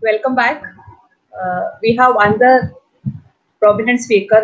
welcome back. Uh, we have another prominent speaker.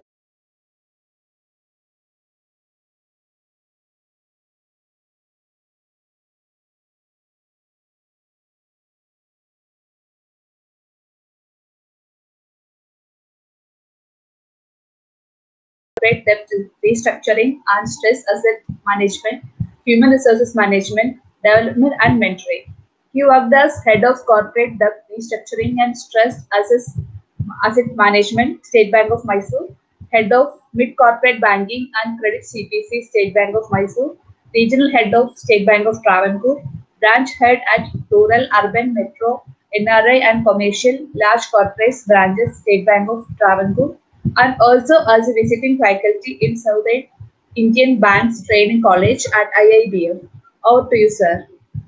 Great depth restructuring and stress asset management, human resources management, development and mentoring. He worked as head of corporate debt restructuring and stress assets, asset management, State Bank of Mysore, head of mid corporate banking and credit CPC, State Bank of Mysore, regional head of State Bank of Travancore, branch head at rural, urban, metro, NRI and commercial large corporates branches, State Bank of Travancore, and also as a visiting faculty in Southern Indian Banks Training College at IIBM. Over to you, sir.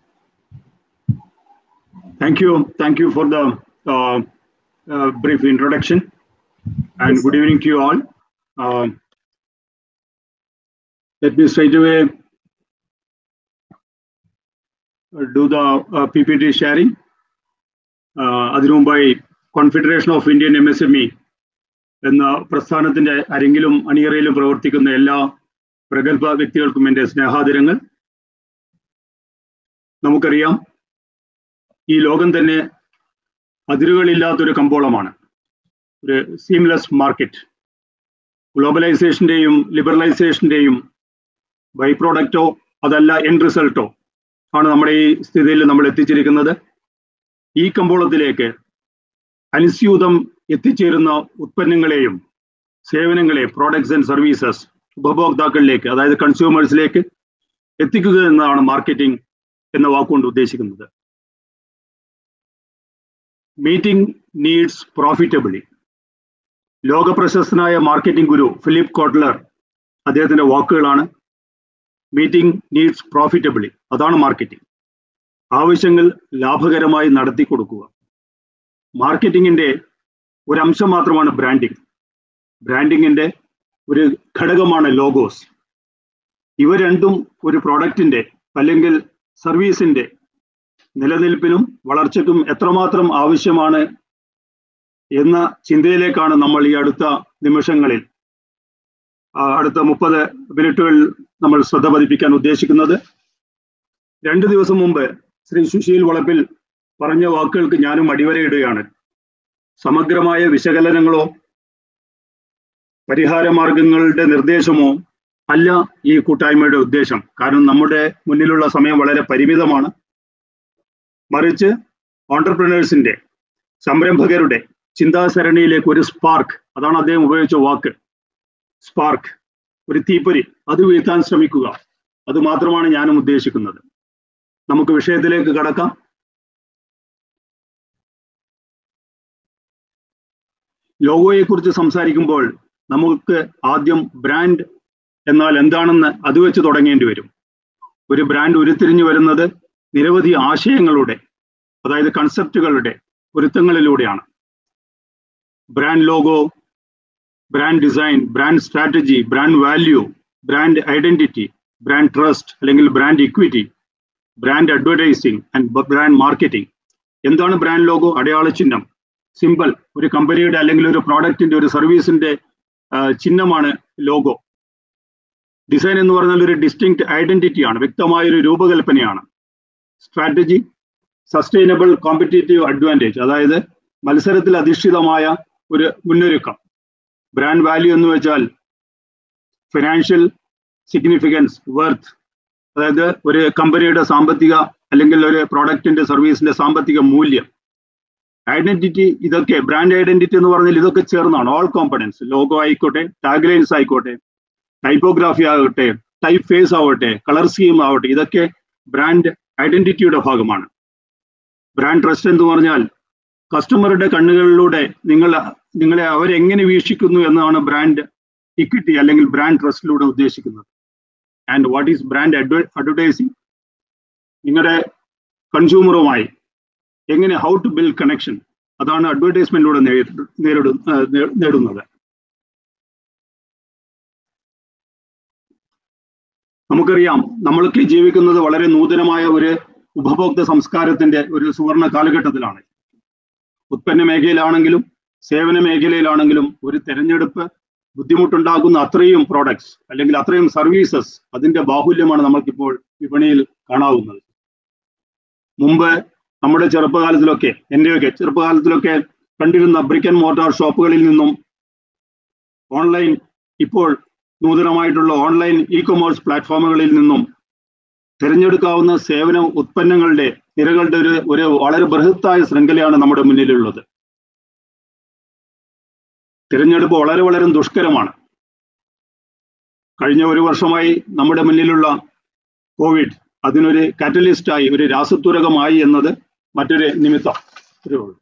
Thank you. Thank you for the uh, uh, brief introduction. And Yes, good sir. evening to you all. Um, let me straight away uh, do the uh, PPT sharing. Uh, അതിനു മുമ്പായി confederation of Indian M S M E എന്ന പ്രസ്ഥാനത്തിന്റെ അരങ്ങിലും അണിയറയിലും പ്രവർത്തിക്കുന്ന എല്ലാ പ്രഗത്ഭ വ്യക്തികൾക്കും എൻ്റെ സ്നേഹാദരങ്ങൾ നമുക്കറിയാം ഈ ലോകം തന്നെ അതിരുകളില്ലാത്തൊരു കമ്പോളമാണ് ഒരു സീംലെസ് മാർക്കറ്റ് ഗ്ലോബലൈസേഷന്റെയും ലിബറലൈസേഷന്റെയും ബൈ പ്രോഡക്റ്റോ അതല്ല എൻഡ് റിസൾട്ടോ ആണ് നമ്മുടെ ഈ സ്ഥിതിയിൽ നമ്മൾ എത്തിച്ചിരിക്കുന്നത് ഈ കമ്പോളത്തിലേക്ക് അനുസ്യൂതം എത്തിച്ചേരുന്ന ഉത്പന്നങ്ങളെയും സേവനങ്ങളെ പ്രോഡക്ട്സ് ആൻഡ് സർവീസസ് ഉപഭോക്താക്കളിലേക്ക് അതായത് കൺസ്യൂമേഴ്സിലേക്ക് എത്തിക്കുക എന്നതാണ് മാർക്കറ്റിംഗ് എന്ന വാക്കുകൊണ്ട് ഉദ്ദേശിക്കുന്നത് മീറ്റിംഗ് നീഡ്സ് പ്രോഫിറ്റബിളി ലോക പ്രശസ്തനായ മാർക്കറ്റിംഗ് ഗുരു ഫിലിപ്പ് കോട്ട്ലർ അദ്ദേഹത്തിന്റെ വാക്കുകളാണ് മീറ്റിംഗ് നീഡ്സ് പ്രോഫിറ്റബിളി അതാണ് മാർക്കറ്റിംഗ് ആവശ്യങ്ങൾ ലാഭകരമായി നടത്തി കൊടുക്കുക മാർക്കറ്റിംഗിന്റെ ഒരു അംശം മാത്രമാണ് ബ്രാൻഡിംഗ് ബ്രാൻഡിങ്ങിന്റെ ഒരു ഘടകമാണ് ലോഗോസ് ഇവ രണ്ടും ഒരു പ്രൊഡക്റ്റിന്റെ അല്ലെങ്കിൽ സർവീസിന്റെ നിലനിൽപ്പിനും വളർച്ചയ്ക്കും എത്രമാത്രം ആവശ്യമാണ് എന്ന ചിന്തയിലേക്കാണ് നമ്മൾ ഈ അടുത്ത നിമിഷങ്ങളിൽ ആ, അടുത്ത മുപ്പത് മിനിറ്റുകളിൽ നമ്മൾ ശ്രദ്ധ പതിപ്പിക്കാൻ ഉദ്ദേശിക്കുന്നത് രണ്ട് ദിവസം മുമ്പ് ശ്രീ സുശീൽ വളപ്പിൽ പറഞ്ഞ വാക്കുകൾക്ക് ഞാനും അടിവരയിടുകയാണ് സമഗ്രമായ വിശകലനങ്ങളോ പരിഹാര മാർഗങ്ങളുടെ നിർദ്ദേശമോ അല്ല ഈ കൂട്ടായ്മയുടെ ഉദ്ദേശം കാരണം നമ്മുടെ മുന്നിലുള്ള സമയം വളരെ പരിമിതമാണ് മറിച്ച് ഓണ്ടർപ്രണേഴ്സിന്റെ സംരംഭകരുടെ ചിന്താസരണിയിലേക്ക് ഒരു സ്പാർക്ക് അതാണ് അദ്ദേഹം ഉപയോഗിച്ച വാക്ക് സ്പാർക്ക് ഒരു തീപ്പൊരി അത് വീഴ്ത്താൻ ശ്രമിക്കുക അത് മാത്രമാണ് ഞാനും ഉദ്ദേശിക്കുന്നത് നമുക്ക് വിഷയത്തിലേക്ക് കടക്കാം ലോഗോയെ കുറിച്ച് സംസാരിക്കുമ്പോൾ നമുക്ക് ആദ്യം ബ്രാൻഡ് എന്നാൽ എന്താണെന്ന് അത് വെച്ച് തുടങ്ങേണ്ടി വരും ഒരു ബ്രാൻഡ് ഉരുത്തിരിഞ്ഞു വരുന്നത് നിരവധി ആശയങ്ങളുടെ അതായത് കൺസെപ്റ്റുകളുടെ പൊരുത്തങ്ങളിലൂടെയാണ് brand logo brand design brand strategy brand value brand identity brand trust അല്ലെങ്കിൽ brand equity brand advertising and brand marketing എന്താണ് ബ്രാൻഡ് ലോഗോ അടയാള ചിഹ്നം സിമ്പിൾ ഒരു കമ്പനിയുടെ അല്ലെങ്കിൽ ഒരു പ്രോഡക്റ്റിന്റെ ഒരു സർവീസിന്റെ ചിഹ്നമാണ് ലോഗോ ഡിസൈൻ എന്ന് പറഞ്ഞാൽ ഒരു ഡിസ്റ്റിങ്ക്ട് ഐഡന്റിറ്റി ആണ് വ്യക്തമായ ഒരു രൂപകൽപ്പനയാണ് സ്ട്രാറ്റജി സസ്റ്റൈനബിൾ കോമ്പറ്റേറ്റീവ് അഡ്വാൻറ്റേജ് അതായത് മത്സരത്തിൽ അധിഷ്ഠിതമായ ഒരു മുന്നൊരുക്കം ബ്രാൻഡ് വാല്യൂ എന്ന് വെച്ചാൽ ഫിനാൻഷ്യൽ സിഗ്നിഫിക്കൻസ് വർത്ത് അതായത് ഒരു കമ്പനിയുടെ സാമ്പത്തിക അല്ലെങ്കിൽ ഒരു പ്രോഡക്റ്റിന്റെ സർവീസിന്റെ സാമ്പത്തിക മൂല്യം ഐഡന്റിറ്റി ഇതൊക്കെ ബ്രാൻഡ് ഐഡന്റിറ്റി എന്ന് പറഞ്ഞാൽ ഇതൊക്കെ ചേർന്നാണ് ഓൾ കോമ്പണൻസ് ലോഗോ ആയിക്കോട്ടെ ടാഗ്ലൈൻസ് ആയിക്കോട്ടെ ടൈപ്പോഗ്രാഫി ആകട്ടെ ടൈപ്പ് ഫേസ് ആവട്ടെ കളർ സ്കീം ആവട്ടെ ഇതൊക്കെ ബ്രാൻഡ് ഐഡന്റിറ്റിയുടെ ഭാഗമാണ് ബ്രാൻഡ് ട്രസ്റ്റ് എന്ന് പറഞ്ഞാൽ കസ്റ്റമറുടെ കണ്ണുകളിലൂടെ നിങ്ങൾ നിങ്ങളെ അവരെങ്ങനെ വീക്ഷിക്കുന്നു എന്നാണ് ബ്രാൻഡ് ഇക്വിറ്റി അല്ലെങ്കിൽ ബ്രാൻഡ് ട്രസ്റ്റിലൂടെ ഉദ്ദേശിക്കുന്നത് and what is brand advertising നിങ്ങളുടെ കൺസ്യൂമറുമായി എങ്ങനെ ഹൗ ടു ബിൽഡ് കണക്ഷൻ അതാണ് അഡ്വർടൈസ്മെന്റിലൂടെ നേരിടും നേടുന്നത് നമുക്കറിയാം നമ്മൾക്ക് ജീവിക്കുന്നത് വളരെ നൂതനമായ ഒരു ഉപഭോക്തൃ സംസ്കാരത്തിന്റെ ഒരു സുവർണ കാലഘട്ടത്തിലാണ് ഉത്പന്ന മേഖലയിലാണെങ്കിലും സേവന മേഖലയിലാണെങ്കിലും ഒരു തെരഞ്ഞെടുപ്പ് ബുദ്ധിമുട്ടുണ്ടാക്കുന്ന അത്രയും പ്രോഡക്ട്സ് അല്ലെങ്കിൽ അത്രയും സർവീസസ് അതിന്റെ ബാഹുല്യമാണ് നമ്മൾക്കിപ്പോൾ വിപണിയിൽ കാണാവുന്നത് മുമ്പ് നമ്മുടെ ചെറുപ്പകാലത്തിലൊക്കെ എന്റെയൊക്കെ ചെറുപ്പകാലത്തിലൊക്കെ കണ്ടിരുന്ന ബ്രിക്ക് ആൻഡ് മോട്ടാർ ഷോപ്പുകളിൽ നിന്നും ഓൺലൈൻ ഇപ്പോൾ നൂതനമായിട്ടുള്ള ഓൺലൈൻ ഇ കൊമേഴ്സ് പ്ലാറ്റ്ഫോമുകളിൽ നിന്നും തിരഞ്ഞെടുക്കാവുന്ന സേവന ഉത്പന്നങ്ങളുടെ നിരകളുടെ ഒരു ഒരു വളരെ ബൃഹത്തായ ശൃംഖലയാണ് നമ്മുടെ മുന്നിലുള്ളത് തിരഞ്ഞെടുപ്പ് വളരെ വളരെ ദുഷ്കരമാണ് കഴിഞ്ഞ ഒരു വർഷമായി നമ്മുടെ മുന്നിലുള്ള കോവിഡ് അതിനൊരു കാറ്റലിസ്റ്റായി ഒരു രാസത്വരകമായി എന്നത് മറ്റൊരു നിമിത്തം ഇത്രയേ ഉള്ളൂ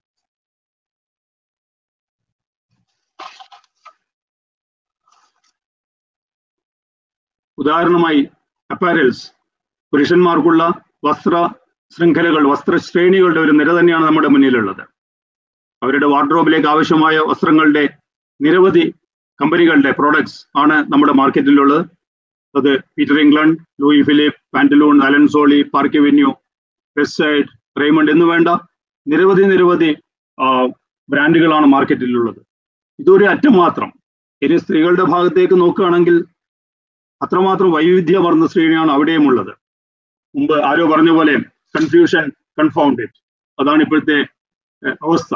ഉദാഹരണമായി അപ്പാരൽസ് പുരുഷന്മാർക്കുള്ള വസ്ത്ര ശൃംഖലകൾ വസ്ത്ര ശ്രേണികളുടെ ഒരു നിര തന്നെയാണ് നമ്മുടെ മുന്നിലുള്ളത് അവരുടെ വാർഡ്രോബിലേക്ക് ആവശ്യമായ വസ്ത്രങ്ങളുടെ നിരവധി കമ്പനികളുടെ പ്രോഡക്ട്സ് ആണ് നമ്മുടെ മാർക്കറ്റിലുള്ളത് അത് Peter England Louis Philippe Pantaloon Allen Solly Park Avenue Westside Raymond എന്ന് വേണ്ട നിരവധി നിരവധി ബ്രാൻഡുകളാണ് മാർക്കറ്റിലുള്ളത് ഇതൊരു അറ്റം മാത്രം ഇനി സ്ത്രീകളുടെ ഭാഗത്തേക്ക് നോക്കുകയാണെങ്കിൽ അത്രമാത്രം വൈവിധ്യമാർന്ന ശ്രേണിയാണ് അവിടെയും ഉള്ളത് മുമ്പ് ആരോ പറഞ്ഞ പോലെ കൺഫ്യൂഷൻ കൺഫൗണ്ടഡ് അതാണ് ഇപ്പോഴത്തെ അവസ്ഥ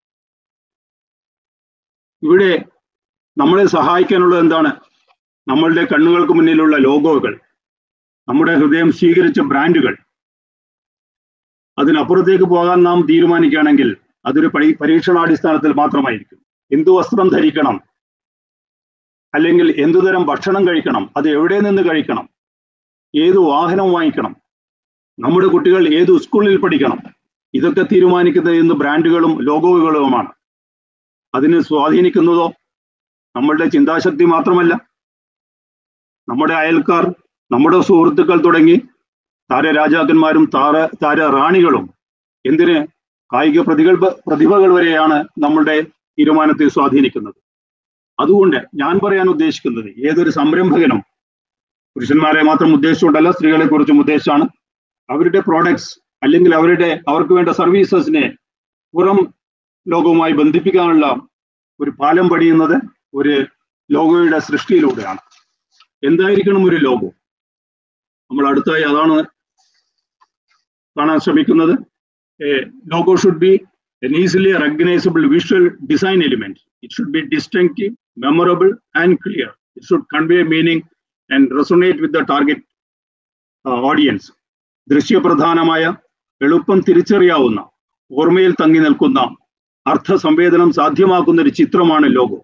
ഇവിടെ നമ്മളെ സഹായിക്കാനുള്ളത് എന്താണ് നമ്മളുടെ കണ്ണുകൾക്ക് മുന്നിലുള്ള ലോഗോകൾ നമ്മുടെ ഹൃദയം സ്വീകരിച്ച ബ്രാൻഡുകൾ അതിനപ്പുറത്തേക്ക് പോകാൻ നാം തീരുമാനിക്കുകയാണെങ്കിൽ അതൊരു പരി പരീക്ഷണാടിസ്ഥാനത്തിൽ മാത്രമായിരിക്കും എന്തു വസ്ത്രം ധരിക്കണം അല്ലെങ്കിൽ എന്തുതരം ഭക്ഷണം കഴിക്കണം അത് എവിടെ നിന്ന് കഴിക്കണം ഏത് വാഹനം വാങ്ങിക്കണം നമ്മുടെ കുട്ടികൾ ഏത് സ്കൂളിൽ പഠിക്കണം ഇതൊക്കെ തീരുമാനിക്കുന്നത് ഇന്ന് ബ്രാൻഡുകളും ലോഗോകളുമാണ് അതിന് സ്വാധീനിക്കുന്നതോ നമ്മളുടെ ചിന്താശക്തി മാത്രമല്ല നമ്മുടെ അയൽക്കാർ നമ്മുടെ സുഹൃത്തുക്കൾ തുടങ്ങി താരരാജാക്കന്മാരും താര താര റാണികളും എന്തിന് കായിക പ്രതികൾ പ്രതിഭകൾ വരെയാണ് നമ്മളുടെ തീരുമാനത്തെ സ്വാധീനിക്കുന്നത് അതുകൊണ്ട് ഞാൻ പറയാൻ ഉദ്ദേശിക്കുന്നത് ഏതൊരു സംരംഭകനും പുരുഷന്മാരെ മാത്രം ഉദ്ദേശിച്ചുകൊണ്ടല്ല സ്ത്രീകളെ കുറിച്ചും ഉദ്ദേശിച്ചാണ് അവരുടെ പ്രോഡക്ട്സ് അല്ലെങ്കിൽ അവരുടെ അവർക്ക് വേണ്ട സർവീസസിനെ പുറം ലോകവുമായി ബന്ധിപ്പിക്കാനുള്ള ഒരു പാലം പണിയുന്നത് ഒരു ലോഗോയുടെ സൃഷ്ടിയിലൂടെയാണ് എന്തായിരിക്കണം ഒരു ലോഗോ നമ്മൾ അടുത്തായി അതാണ് കാണാൻ ശ്രമിക്കുന്നത് logo should be an easily recognizable visual design element. It should be distinctive, memorable, and clear. It should convey meaning and resonate with the target uh, audience. ദൃശ്യപ്രധാനമായ എളുപ്പം തിരിച്ചറിയാവുന്ന ഓർമ്മയിൽ തങ്ങി നിൽക്കുന്ന അർത്ഥ സംവേദനം സാധ്യമാക്കുന്ന ഒരു ചിത്രമാണ് logo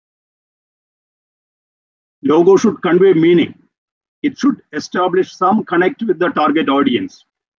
logo should convey meaning it should establish some connect with the target audience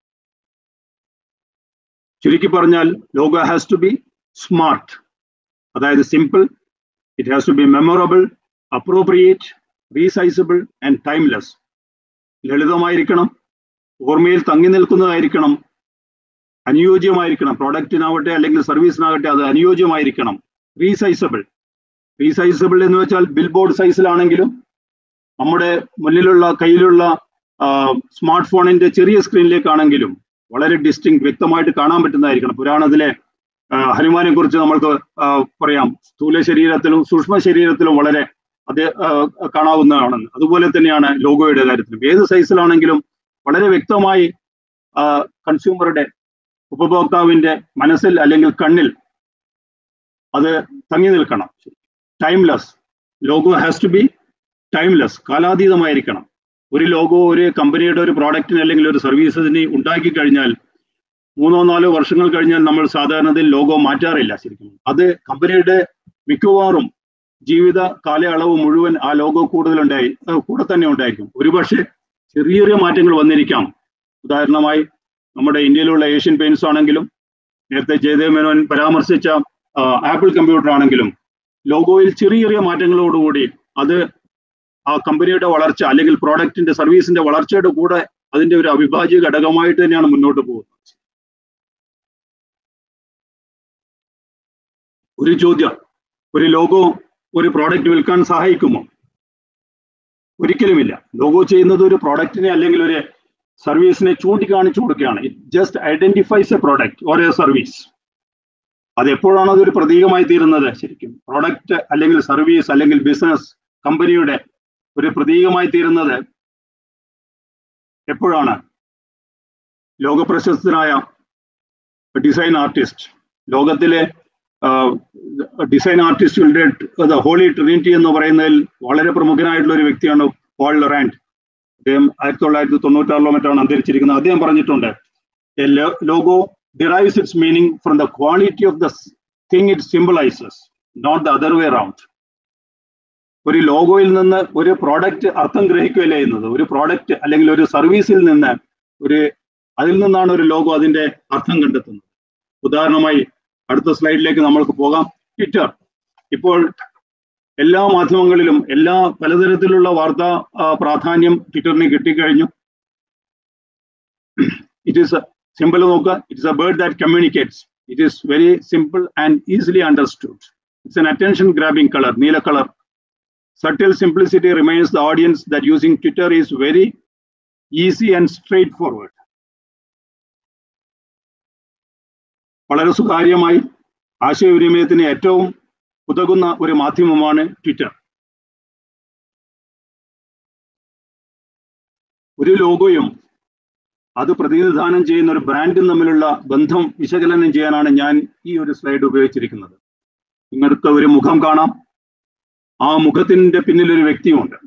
ചുരുക്കി പറഞ്ഞാൽ logo has to be smart അതായത് simple it has to be memorable appropriate resizable and timeless ലളിതമായിരിക്കണം ഓർമ്മയിൽ തങ്ങി നിൽക്കുന്നതായിരിക്കണം അനുയോജ്യമായിരിക്കണം പ്രോഡക്റ്റിനാവട്ടെ അല്ലെങ്കിൽ സർവീസിനാകട്ടെ അത് അനുയോജ്യമായിരിക്കണം റീസൈസബിൾ റീസൈസബിൾ എന്ന് വെച്ചാൽ ബിൽ ബോർഡ് സൈസിലാണെങ്കിലും നമ്മുടെ മുന്നിലുള്ള കയ്യിലുള്ള സ്മാർട്ട് ഫോണിന്റെ ചെറിയ സ്ക്രീനിലേക്കാണെങ്കിലും വളരെ ഡിസ്റ്റിങ് വ്യക്തമായിട്ട് കാണാൻ പറ്റുന്നതായിരിക്കണം പുരാണത്തിലെ ഹനുമാനെ കുറിച്ച് നമ്മൾക്ക് പറയാം സ്ഥൂല ശരീരത്തിലും സൂക്ഷ്മ ശരീരത്തിലും വളരെ അത് കാണാവുന്നതാണ് അതുപോലെ തന്നെയാണ് ലോഗോയുടെ കാര്യത്തിലും ഏത് സൈസിലാണെങ്കിലും വളരെ വ്യക്തമായി കൺസ്യൂമറുടെ ഉപഭോക്താവിന്റെ മനസ്സിൽ അല്ലെങ്കിൽ കണ്ണിൽ അത് തങ്ങി നിൽക്കണം timeless logo has to be timeless കാലാതീതമായിരിക്കണം ഒരു ലോഗോ ഒരു കമ്പനിയുടെ ഒരു പ്രോഡക്റ്റിന് അല്ലെങ്കിൽ ഒരു സർവീസിന് ഉണ്ടാക്കി കഴിഞ്ഞാൽ മൂന്നോ നാലോ വർഷങ്ങൾ കഴിഞ്ഞാൽ നമ്മൾ സാധാരണത്തിൽ ലോഗോ മാറ്റാറില്ല ശരിക്കും അത് കമ്പനിയുടെ മിക്കവാറും ജീവിത കാലയളവ് മുഴുവൻ ആ ലോഗോ കൂടുതലുണ്ടായി കൂടെ തന്നെ ഉണ്ടായിരിക്കും ഒരുപക്ഷെ ചെറിയ ചെറിയ മാറ്റങ്ങൾ വന്നിരിക്കാം ഉദാഹരണമായി നമ്മുടെ ഇന്ത്യയിലുള്ള ഏഷ്യൻ പെയിന്റ്സ് ആണെങ്കിലും നേരത്തെ ജയദേവ് മേനോൻ പരാമർശിച്ച ആപ്പിൾ കമ്പ്യൂട്ടർ ആണെങ്കിലും ലോഗോയിൽ ചെറിയ ചെറിയ മാറ്റങ്ങളോടുകൂടി അത് ആ കമ്പനിയുടെ വളർച്ച അല്ലെങ്കിൽ പ്രോഡക്റ്റിന്റെ സർവീസിന്റെ വളർച്ചയുടെ കൂടെ അതിന്റെ ഒരു അവിഭാജ്യ ഘടകമായിട്ട് തന്നെയാണ് മുന്നോട്ട് പോകുന്നത് ഒരു ചോദ്യം ഒരു ലോഗോ ഒരു പ്രോഡക്റ്റ് വിൽക്കാൻ സഹായിക്കുമോ ഒരിക്കലുമില്ല ലോഗോ ചെയ്യുന്നത് ഒരു പ്രോഡക്റ്റിനെ അല്ലെങ്കിൽ ഒരു സർവീസിനെ ചൂണ്ടിക്കാണിച്ചു കൊടുക്കുകയാണ് it just identifies a product or a service അത് എപ്പോഴാണ് അതൊരു പ്രതീകമായി തീരുന്നത് ശരിക്കും പ്രൊഡക്റ്റ് അല്ലെങ്കിൽ സർവീസ് അല്ലെങ്കിൽ ബിസിനസ് കമ്പനിയുടെ ഒരു പ്രതീകമായി തീരുന്നത് എപ്പോഴാണ് ലോകപ്രശസ്തനായ ഡിസൈൻ ആർട്ടിസ്റ്റ് ലോകത്തിലെ ഡിസൈൻ ആർട്ടിസ്റ്റുകളുടെ ഹോളി ട്രിനിറ്റി എന്ന് പറയുന്നതിൽ വളരെ പ്രമുഖനായിട്ടുള്ള ഒരു വ്യക്തിയാണ് പോൾ ലൊറാൻഡ് അദ്ദേഹം ആയിരത്തി തൊള്ളായിരത്തി തൊണ്ണൂറ്റാറിലോ മറ്റാണ് അന്തരിച്ചിരിക്കുന്നത് അദ്ദേഹം പറഞ്ഞിട്ടുണ്ട് logo derives its meaning from the quality of the thing it symbolises not the other way round ഒരു ലോഗോയിൽ നിന്ന് ഒരു പ്രോഡക്റ്റ് അർത്ഥം ഗ്രഹിക്കുകയല്ല ചെയ്യുന്നത് ഒരു പ്രോഡക്റ്റ് അല്ലെങ്കിൽ ഒരു സർവീസിൽ നിന്ന് ഒരു അതിൽ നിന്നാണ് ഒരു ലോഗോ അതിന്റെ അർത്ഥം കണ്ടെത്തുന്നത് ഉദാഹരണമായി അടുത്ത സ്ലൈഡിലേക്ക് നമ്മൾക്ക് പോകാം ട്വിറ്റർ ഇപ്പോൾ എല്ലാ മാധ്യമങ്ങളിലും എല്ലാ പലതരത്തിലുള്ള വാർത്താ പ്രാധാന്യം ട്വിറ്ററിന് കിട്ടിക്കഴിഞ്ഞു ഇറ്റ് ഈസ് സിമ്പിൾ നോക്കുക it's a bird that communicates it is very simple and easily understood it's an attention grabbing colour നീല colour subtle simplicity reminds the audience that using Twitter is very easy and straightforward. വളരെ സുതാര്യമായി ആശയവിനിമയത്തിന് ഏറ്റവും ഉതകുന്ന ഒരു മാധ്യമമാണ് Twitter ഒരു ലോഗോയും അത് പ്രതിനിധാനം ചെയ്യുന്ന ഒരു ബ്രാൻഡും തമ്മിലുള്ള ബന്ധം വിശകലനം ചെയ്യാനാണ് ഞാൻ ഈ ഒരു സ്ലൈഡ് ഉപയോഗിച്ചിരിക്കുന്നത് നിങ്ങൾക്ക് ഒരു മുഖം കാണാം ആ മുഖത്തിന്റെ പിന്നിൽ ഒരു വ്യക്തിയുണ്ട്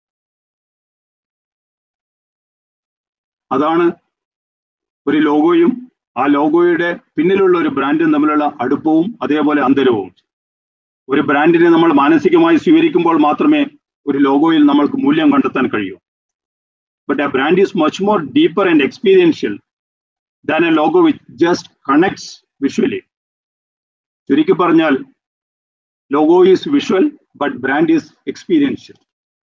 അതാണ് ഒരു ലോഗോയും ആ ലോഗോയുടെ പിന്നിലുള്ള ഒരു ബ്രാൻഡും തമ്മിലുള്ള അടുപ്പവും അതേപോലെ അന്തരവും ഒരു ബ്രാൻഡിനെ നമ്മൾ മാനസികമായി സ്വീകരിക്കുമ്പോൾ മാത്രമേ ഒരു ലോഗോയിൽ നമ്മൾക്ക് മൂല്യം കണ്ടെത്താൻ കഴിയൂ but a brand is much more deeper and experiential than a logo which just connects visually ചുരുക്കി പറഞ്ഞാൽ logo is visual but brand is experiential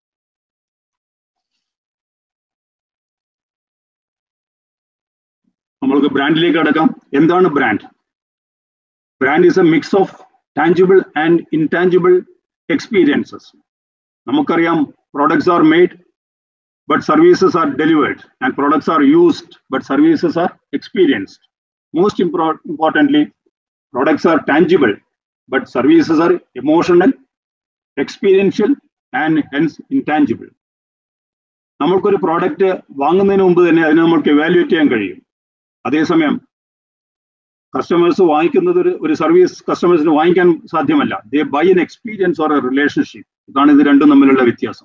നമ്മൾക്ക് ബ്രാൻഡിലേക്ക് അടക്കാം എന്താണ് brand brand is a mix of tangible and intangible experiences നമുക്കറിയാം products are made but services are delivered and products are used but services are experienced most importantly products are tangible but services are emotional, experiential, and hence intangible. നമ്മൾക്കൊരു product വാങ്ങുന്നതിന് മുമ്പ് തന്നെ അതിനെ നമ്മൾക്ക് evaluate ചെയ്യാൻ കഴിയും അതേസമയം കസ്റ്റമേഴ്സ് വാങ്ങിക്കുന്നത് ഒരു ഒരു സർവീസ് കസ്റ്റമേഴ്സിന് വാങ്ങിക്കാൻ സാധ്യമല്ല they buy an experience or a relationship ഇതാണ് ഇത് രണ്ടും തമ്മിലുള്ള വ്യത്യാസം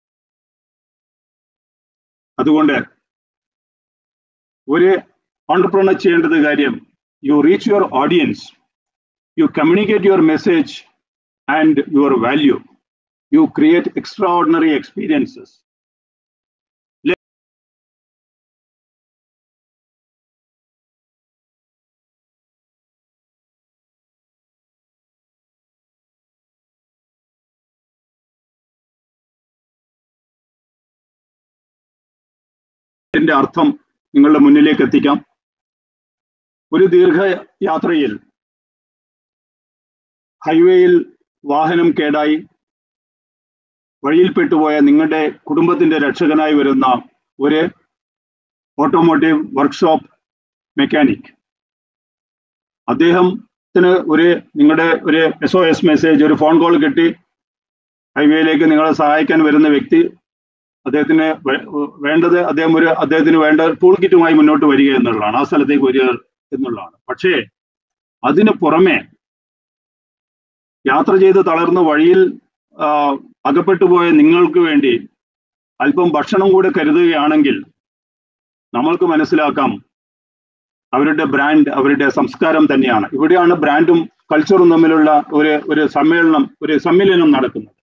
അതുകൊണ്ട് ഒരു ഓണ്ടർപ്രണർ ചെയ്യേണ്ടത് കാര്യം you reach your audience you communicate your message and your value. You create extraordinary experiences. ഇതിന്റെ അർത്ഥം നിങ്ങളുടെ മുന്നിലേക്ക് എത്തിക്കാം ഒരു ദീർഘയാത്രയിൽ ഹൈവേയിൽ വാഹനം കേടായി വഴിയിൽപ്പെട്ടുപോയ നിങ്ങളുടെ കുടുംബത്തിന്റെ രക്ഷകനായി വരുന്ന ഒരു ഓട്ടോമോട്ടീവ് വർക്ക്ഷോപ്പ് മെക്കാനിക് അദ്ദേഹത്തിന് ഒരു നിങ്ങളുടെ ഒരു എസ് ഒ എസ് മെസ്സേജ് ഒരു ഫോൺ കോൾ കിട്ടി ഹൈവേയിലേക്ക് നിങ്ങളെ സഹായിക്കാൻ വരുന്ന വ്യക്തി അദ്ദേഹത്തിന് വേണ്ടത് അദ്ദേഹം ഒരു അദ്ദേഹത്തിന് വേണ്ട ടൂൾ കിറ്റുമായി മുന്നോട്ട് വരിക എന്നുള്ളതാണ് ആ സ്ഥലത്തേക്ക് വരിക എന്നുള്ളതാണ് പക്ഷേ അതിന് പുറമെ യാത്ര ചെയ്ത് തളർന്ന വഴിയിൽ അകപ്പെട്ടു പോയ നിങ്ങൾക്ക് വേണ്ടി അല്പം ഭക്ഷണം കൂടെ കരുതുകയാണെങ്കിൽ നമ്മൾക്ക് മനസ്സിലാക്കാം അവരുടെ ബ്രാൻഡ് അവരുടെ സംസ്കാരം തന്നെയാണ് ഇവിടെയാണ് ബ്രാൻഡും കൾച്ചറും തമ്മിലുള്ള ഒരു ഒരു സമ്മേളനം ഒരു സമ്മേളനം നടക്കുന്നത്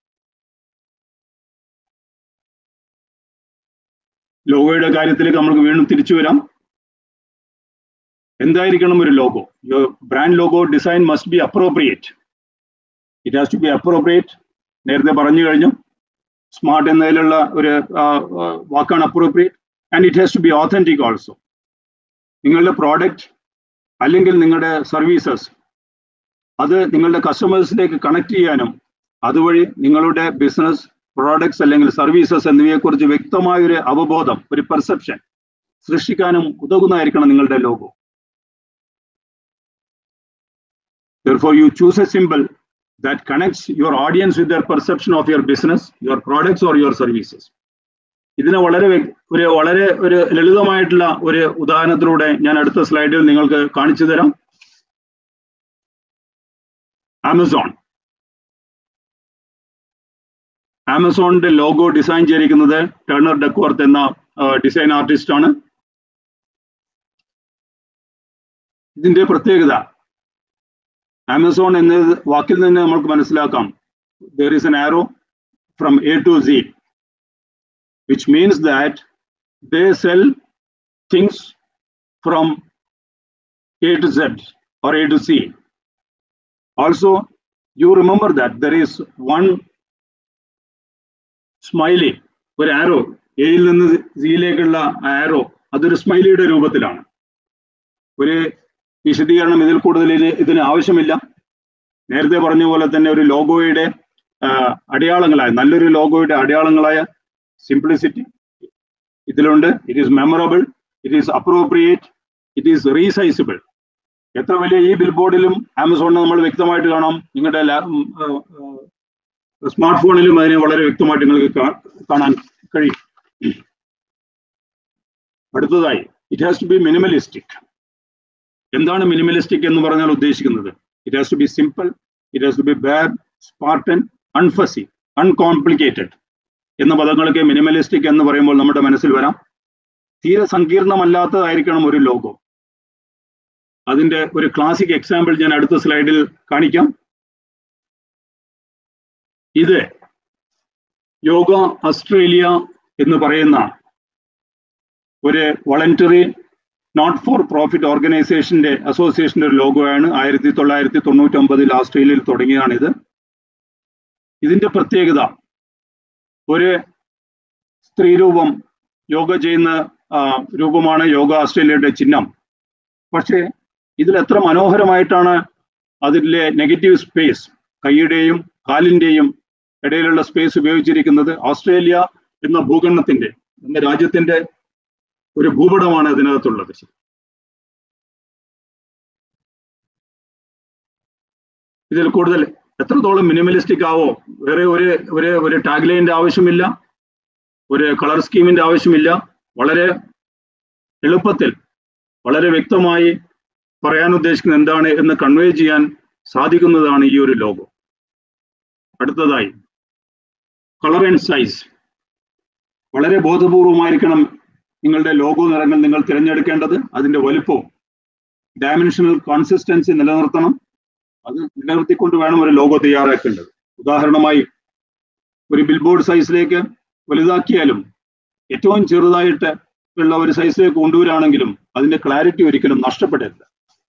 ലോഗോയുടെ കാര്യത്തിലേക്ക് നമുക്ക് വീണ്ടും തിരിച്ചു വരാം എന്തായിരിക്കണം ഒരു logo brand logo design must be appropriate it has to be appropriate നേരത്തെ പറഞ്ഞു കഴിഞ്ഞു സ്മാർട്ട് എന്നതിലുള്ള ഒരു വാക്കാണ് appropriate and it has to be authentic also നിങ്ങളുടെ പ്രോഡക്റ്റ് അല്ലെങ്കിൽ നിങ്ങളുടെ സർവീസസ് അത് നിങ്ങളുടെ കസ്റ്റമേഴ്സിലേക്ക് കണക്ട് ചെയ്യാനും അതുവഴി നിങ്ങളുടെ ബിസിനസ് പ്രോഡക്ട്സ് അല്ലെങ്കിൽ സർവീസസ് എന്നിവയെക്കുറിച്ച് വ്യക്തമായ ഒരു അവബോധം ഒരു പെർസെപ്ഷൻ സൃഷ്ടിക്കാനും ഉതകുന്നതായിരിക്കണം നിങ്ങളുടെ logo Therefore, you choose a symbol that connects your audience with their perception of your business, your products, or your services. ഇതിനെ വളരെ വ്യ- ഒരു വളരെ ഒരു ലളിതമായിട്ടുള്ള ഒരു ഉദാഹരണത്തിലൂടെ ഞാൻ അടുത്ത സ്ലൈഡിൽ നിങ്ങൾക്ക് കാണിച്ചു തരാം ആമസോൺ ആമസോണിന്റെ ലോഗോ ഡിസൈൻ ചെയ്തിരിക്കുന്നത് ടേണർ ഡക്വർത്ത് എന്ന ഡിസൈൻ ആർട്ടിസ്റ്റ് ആണ് ഇതിന്റെ പ്രത്യേകത ആമസോൺ എന്ന വാക്കിൽ നിന്ന് നമുക്ക് മനസ്സിലാക്കാം there is an arrow from A to C which means that they sell things from A to Z or A to C also you remember that there is one smiley ഒരു arrow എയിൽ നിന്ന് സിയിലേക്കുള്ള ആരോ അതൊരു സ്മൈലിയുടെ രൂപത്തിലാണ് ഒരു വിശദീകരണം ഇതിൽ കൂടുതൽ ഇത് ഇതിന് ആവശ്യമില്ല നേരത്തെ പറഞ്ഞ പോലെ തന്നെ ഒരു ലോഗോയുടെ അടയാളങ്ങളായ നല്ലൊരു ലോഗോയുടെ അടയാളങ്ങളായ സിംപ്ലിസിറ്റി ഇതിലുണ്ട് it is memorable it is appropriate it is resizable എത്ര വലിയ ഈ ബിൽ ബോർഡിലും ആമസോണിന് നമ്മൾ വ്യക്തമായിട്ട് കാണാം നിങ്ങളുടെ സ്മാർട്ട് ഫോണിലും അതിനെ വളരെ വ്യക്തമായിട്ട് നിങ്ങൾക്ക് കാ- കാണാൻ കഴിയും അടുത്തതായി it has to be minimalistic എന്താണ് മിനിമലിസ്റ്റിക് എന്ന് പറഞ്ഞാൽ ഉദ്ദേശിക്കുന്നത് it has to be simple it has to be bad spartan unfussy uncomplicated എന്ന പദങ്ങളൊക്കെ മിനിമലിസ്റ്റിക് എന്ന് പറയുമ്പോൾ നമ്മുടെ മനസ്സിൽ വരാം തീരെ സങ്കീർണമല്ലാത്തതായിരിക്കണം ഒരു ലോഗോ അതിന്റെ ഒരു ക്ലാസിക് എക്സാമ്പിൾ ഞാൻ അടുത്ത സ്ലൈഡിൽ കാണിക്കാം ഇത് യോഗ ഓസ്ട്രേലിയ എന്ന് പറയുന്ന ഒരു വളണ്ടറി നോട്ട് ഫോർ പ്രോഫിറ്റ് ഓർഗനൈസേഷന്റെ അസോസിയേഷന്റെ ഒരു ലോഗോയാണ് ആയിരത്തി തൊള്ളായിരത്തി തൊണ്ണൂറ്റി ഒമ്പതിൽ ഓസ്ട്രേലിയയിൽ തുടങ്ങിയതാണിത് ഇതിന്റെ പ്രത്യേകത ഒരു സ്ത്രീരൂപം യോഗ ചെയ്യുന്ന ആ, രൂപമാണ് യോഗ ഓസ്ട്രേലിയയുടെ ചിഹ്നം പക്ഷേ ഇതിൽ എത്ര മനോഹരമായിട്ടാണ് അതിലെ നെഗറ്റീവ് സ്പേസ് കൈയുടെയും കാലിന്റെയും ഇടയിലുള്ള സ്പേസ് ഉപയോഗിച്ചിരിക്കുന്നത് ഓസ്ട്രേലിയ എന്ന ഭൂഖണ്ഡത്തിന്റെ എന്ന രാജ്യത്തിന്റെ ഒരു ഭൂപടമാണ് അതിനകത്തുള്ളത് ഇതിൽ കൂടുതൽ എത്രത്തോളം മിനിമലിസ്റ്റിക് ആവോ വേറെ ഒരു ഒരു ഒരു ടാഗ് ലൈനിന്റെ ആവശ്യമില്ല ഒരു കളർ സ്കീമിന്റെ ആവശ്യമില്ല വളരെ എളുപ്പത്തിൽ വളരെ വ്യക്തമായി പറയാൻ ഉദ്ദേശിക്കുന്നത് എന്താണ് എന്ന് കൺവേ ചെയ്യാൻ സാധിക്കുന്നതാണ് ഈ ഒരു ലോഗോ അടുത്തതായി കളർ ആൻഡ് സൈസ് വളരെ ബോധപൂർവമായിരിക്കണം നിങ്ങളുടെ ലോഗോ നിറങ്ങൾ നിങ്ങൾ തിരഞ്ഞെടുക്കേണ്ടത് അതിന്റെ വലുപ്പവും ഡയമെൻഷണൽ കോൺസിസ്റ്റൻസി നിലനിർത്തണം അത് നിലനിർത്തിക്കൊണ്ട് വേണം ഒരു ലോഗോ തയ്യാറാക്കേണ്ടത് ഉദാഹരണമായി ഒരു ബിൽബോർഡ് സൈസിലേക്ക് വലുതാക്കിയാലും ഏറ്റവും ചെറുതായിട്ട് ഉള്ള ഒരു സൈസിലേക്ക് കൊണ്ടുവരാണെങ്കിലും അതിന്റെ ക്ലാരിറ്റി ഒരിക്കലും നഷ്ടപ്പെടരുത്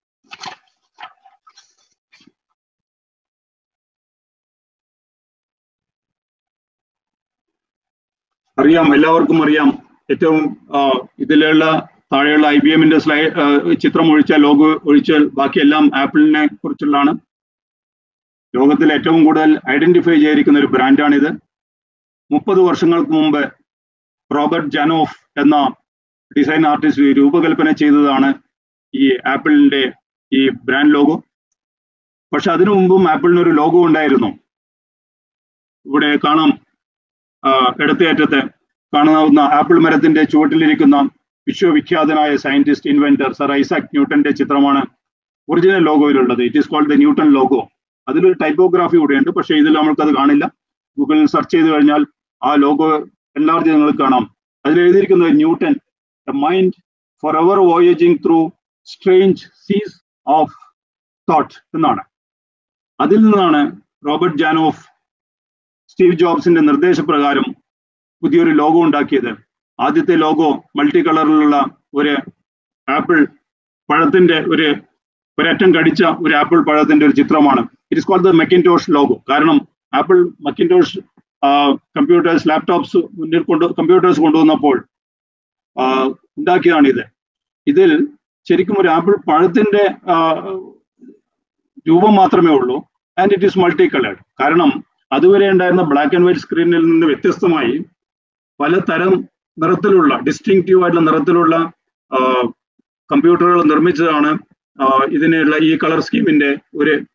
അറിയാം എല്ലാവർക്കും അറിയാം ഏറ്റവും ആ, ഇതിലുള്ള താഴെയുള്ള ഐ ബി എമ്മിന്റെ സ്ലൈ ആ, ചിത്രം ഒഴിച്ചാൽ ലോഗോ ഒഴിച്ചാൽ ബാക്കിയെല്ലാം ആപ്പിളിനെ കുറിച്ചുള്ളതാണ് ലോകത്തിൽ ഏറ്റവും കൂടുതൽ ഐഡന്റിഫൈ ചെയ്തിരിക്കുന്ന ഒരു ബ്രാൻഡാണിത് മുപ്പത് വർഷങ്ങൾക്ക് മുമ്പ് റോബർട്ട് ജാനോഫ് എന്ന ഡിസൈൻ ആർട്ടിസ്റ്റ് രൂപകൽപ്പന ചെയ്തതാണ് ഈ ആപ്പിളിന്റെ ഈ ബ്രാൻഡ് ലോഗോ പക്ഷെ അതിനു മുമ്പും ആപ്പിളിന് ഒരു ലോഗോ ഉണ്ടായിരുന്നു ഇവിടെ കാണാം ആ, ഇടത്തേയറ്റത്ത് കാണാവുന്ന ആപ്പിൾ മരത്തിന്റെ ചുവട്ടിലിരിക്കുന്ന വിശ്വവിഖ്യാതനായ സയന്റിസ്റ്റ് ഇൻവെന്റർ സർ ഐസാക് ന്യൂട്ടന്റെ ചിത്രമാണ് ഒറിജിനൽ ലോഗോയിലുള്ളത് it is called the Newton logo അതിലൊരു ടൈപ്പോഗ്രാഫി കൂടെയുണ്ട് പക്ഷേ ഇതിൽ നമ്മൾക്കത് കാണില്ല ഗൂഗിളിൽ സെർച്ച് ചെയ്ത് കഴിഞ്ഞാൽ ആ ലോഗോ എല്ലാവർക്കും നിങ്ങൾക്ക് കാണാം അതിൽ എഴുതിയിരിക്കുന്നത് Newton a mind for ever voyaging through strange seas of thought എന്നാണ് അതിൽ നിന്നാണ് റോബർട്ട് ജാനോഫ് സ്റ്റീവ് ജോബ്സിന്റെ നിർദ്ദേശപ്രകാരം പുതിയൊരു ലോഗോ ഉണ്ടാക്കിയത് ആദ്യത്തെ ലോഗോ മൾട്ടി കളറിലുള്ള ഒരു ആപ്പിൾ പഴത്തിന്റെ ഒരു ഒരറ്റം കടിച്ച ഒരു ആപ്പിൾ പഴത്തിന്റെ ഒരു ചിത്രമാണ് it is called the Macintosh logo കാരണം ആപ്പിൾ മക്കിൻടോഷ് കമ്പ്യൂട്ടേഴ്സ് ലാപ്ടോപ്സ് മുന്നിൽ കൊണ്ട് കമ്പ്യൂട്ടേഴ്സ് കൊണ്ടുവന്നപ്പോൾ ആ, ഉണ്ടാക്കിയതാണ് ഇത് ഇതിൽ ശരിക്കും ഒരു ആപ്പിൾ പഴത്തിന്റെ ആ, രൂപം മാത്രമേ ഉള്ളൂ and it is multicoloured കാരണം അതുവരെ ഉണ്ടായിരുന്ന ബ്ലാക്ക് ആൻഡ് വൈറ്റ് സ്ക്രീനിൽ നിന്ന് വ്യത്യസ്തമായി പലതരം നിറത്തിലുള്ള ഡിസ്റ്റിങ്റ്റീവ് ആയിട്ടുള്ള നിറത്തിലുള്ള കമ്പ്യൂട്ടറുകൾ നിർമ്മിച്ചതാണ് ആ, ഇതിനുള്ള ഈ കളർ സ്കീമിന്റെ ഒരു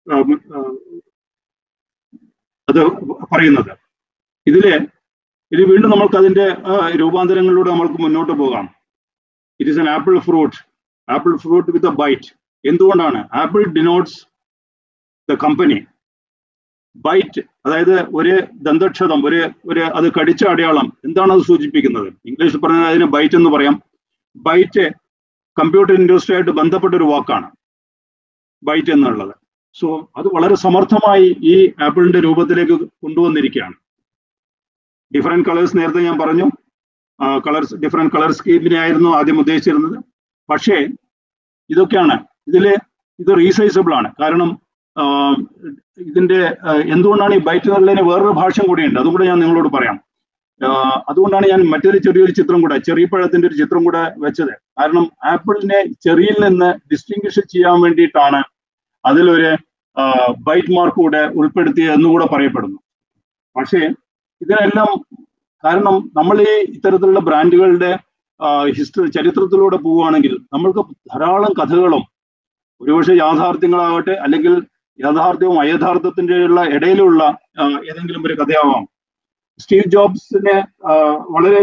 അത് പറയുന്നത് ഇതില് ഇത് വീണ്ടും നമുക്ക് അതിന്റെ രൂപാന്തരങ്ങളിലൂടെ നമ്മൾക്ക് മുന്നോട്ട് പോകാം it is an apple fruit apple fruit with a bite എന്തുകൊണ്ടാണ് apple denotes the company bite അതായത് ഒരു ദന്തക്ഷതം ഒരു ഒരു അത് കടിച്ച അടയാളം എന്താണ് അത് സൂചിപ്പിക്കുന്നത് ഇംഗ്ലീഷിൽ പറഞ്ഞാൽ അതിന് ബൈറ്റ് എന്ന് പറയാം ബൈറ്റ് കമ്പ്യൂട്ടർ ഇൻഡസ്ട്രിയായിട്ട് ബന്ധപ്പെട്ട ഒരു വാക്കാണ് ബൈറ്റ് എന്നുള്ളത് സോ അത് വളരെ സമർത്ഥമായി ഈ ആപ്പിളിന്റെ രൂപത്തിലേക്ക് കൊണ്ടുവന്നിരിക്കുകയാണ് ഡിഫറെന്റ് കളേഴ്സ് നേരത്തെ ഞാൻ പറഞ്ഞു കളേഴ്സ് ഡിഫറെന്റ് കളർ സ്കീമിനെ ആയിരുന്നു ആദ്യം ഉദ്ദേശിച്ചിരുന്നത് പക്ഷേ ഇതൊക്കെയാണ് ഇതില് ഇത് റീസൈസബിൾ ആണ് കാരണം ഇതിന്റെ എന്തുകൊണ്ടാണ് ഈ ബൈറ്റ് എന്നുള്ളതിന് വേറൊരു ഭാഷയും കൂടിയുണ്ട് അതും കൂടെ ഞാൻ നിങ്ങളോട് പറയാം അതുകൊണ്ടാണ് ഞാൻ മറ്റൊരു ചെറിയൊരു ചിത്രം കൂടെ ചെറിയപ്പഴത്തിന്റെ ഒരു ചിത്രം കൂടെ വെച്ചത് കാരണം ആപ്പിളിനെ ചെറിയിൽ നിന്ന് ഡിസ്റ്റിങ്വിഷ് ചെയ്യാൻ വേണ്ടിയിട്ടാണ് അതിലൊരു ബൈറ്റ് മാർക്ക് കൂടെ ഉൾപ്പെടുത്തിയത് എന്നുകൂടെ പറയപ്പെടുന്നു പക്ഷേ ഇതിനെല്ലാം കാരണം നമ്മൾ ഈ ഇത്തരത്തിലുള്ള ബ്രാൻഡുകളുടെ ഹിസ്റ്ററി ചരിത്രത്തിലൂടെ പോവുകയാണെങ്കിൽ നമ്മൾക്ക് ധാരാളം കഥകളും ഒരുപക്ഷെ യാഥാർത്ഥ്യങ്ങളാകട്ടെ അല്ലെങ്കിൽ യാഥാർത്ഥ്യവും അയഥാർത്ഥത്തിന്റെ ഉള്ള ഇടയിലുള്ള ഏതെങ്കിലും ഒരു കഥയാവാം സ്റ്റീവ് ജോബ്സിനെ വളരെ